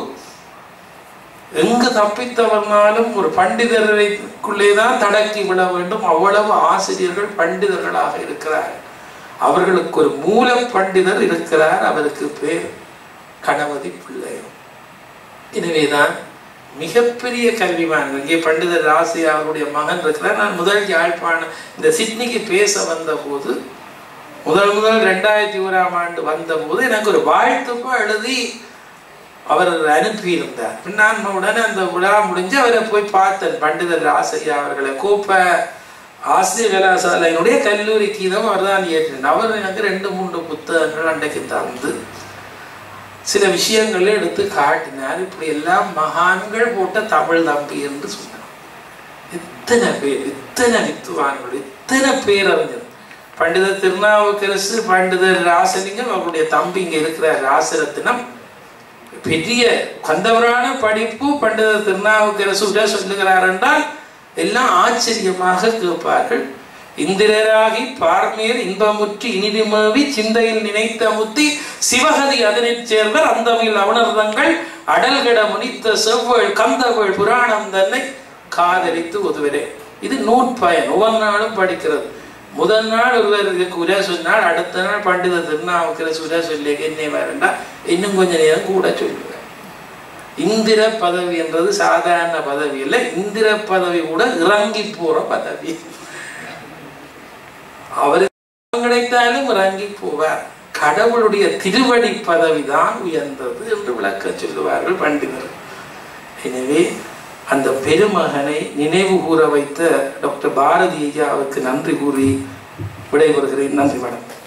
எங்கு தப்பித்தவர்னாலும் ஒரு பண்டிதர்களுக்குள்ளே தான் தடக்கி விட வேண்டும் அவ்வளவு ஆசிரியர்கள் பண்டிதர்களாக இருக்கிறார் அவர்களுக்கு ஒரு மூல பண்டிதர் இருக்கிறார் அவருக்கு பேர் கணபதி பிள்ளை எனவேதான் மிகப்பெரிய கல்விமான் இங்கே பண்டிதர் ராசி அவருடைய மகன் இருக்கிறார் நான் முதல் யாழ்ப்பாணம் இந்த சிட்னிக்கு பேச வந்த போது முதல் முதல் ரெண்டாயிரத்தி ஓராம் ஆண்டு வந்த போது எனக்கு ஒரு வாழ்த்துப்பா எழுதி அவர் அனுப்பியிருந்தார் நான் உடனே அந்த விழா முடிஞ்சு அவரை போய் பார்த்தேன் பண்டிதர் ராசையா அவர்களை கூப்ப ஆசிரியர் கலாசாலையினுடைய கல்லூரி கீதம் அவர் தான் ஏற்றினார் அவர் எனக்கு ரெண்டு மூன்று புத்தகங்கள் அன்றைக்கு தந்து சில விஷயங்களை எடுத்து காட்டினார் இப்படி எல்லாம் மகான்கள் போட்ட தமிழ் தம்பி என்று சொன்னார் எத்தனை பேர் எத்தனை வித்துவான்கள் எத்தனை பேரறிஞர் பண்டிதர் திருநாவுக்கரசு பண்டிதர் ராசலிங்கம் அவருடைய தம்பி இங்க இருக்கிறார் ராசரத்தினம் பெரிய கந்தவரான படிப்பு பண்டிதர் திருநாவுக்கரசு சொல்லுகிறார் என்றால் எல்லாம் ஆச்சரியமாக கேட்பார்கள் இந்திரராகி பார்மேர் இன்பமுற்றி இனிதுமேவி சிந்தையில் நினைத்த முத்தி சிவகதி அதனைச் சேர்வர் அந்தமில் அவுணர்தங்கள் அடல்கட முனித்த செவ்வேள் கந்தவேள் புராணம் தன்னை காதலித்து உதவுறே இது நூற்பயன் ஒவ்வொரு நாளும் படிக்கிறது முதல் நாள் ஒருவருக்கு உரை சொன்னால் அடுத்த நாள் பண்டித திருநாவுக்கரசு உரை சொல்லி என்ன வேறண்டா இன்னும் கொஞ்ச நேரம் கூட சொல்லுவேன் இந்திர பதவி என்றது சாதாரண பதவி இல்லை இந்திர பதவி கூட இறங்கி போற பதவி அவருக்கு கிடைத்தாலும் இறங்கி போவார் கடவுளுடைய திருவடி பதவிதான் உயர்ந்தது என்று விளக்க சொல்லுவார்கள் பண்டிதர் எனவே அந்த பெருமகனை நினைவு கூற வைத்த டாக்டர் பாரதி ஐயாவுக்கு நன்றி கூறி விடைபெறுகிறேன் நன்றி வணக்கம்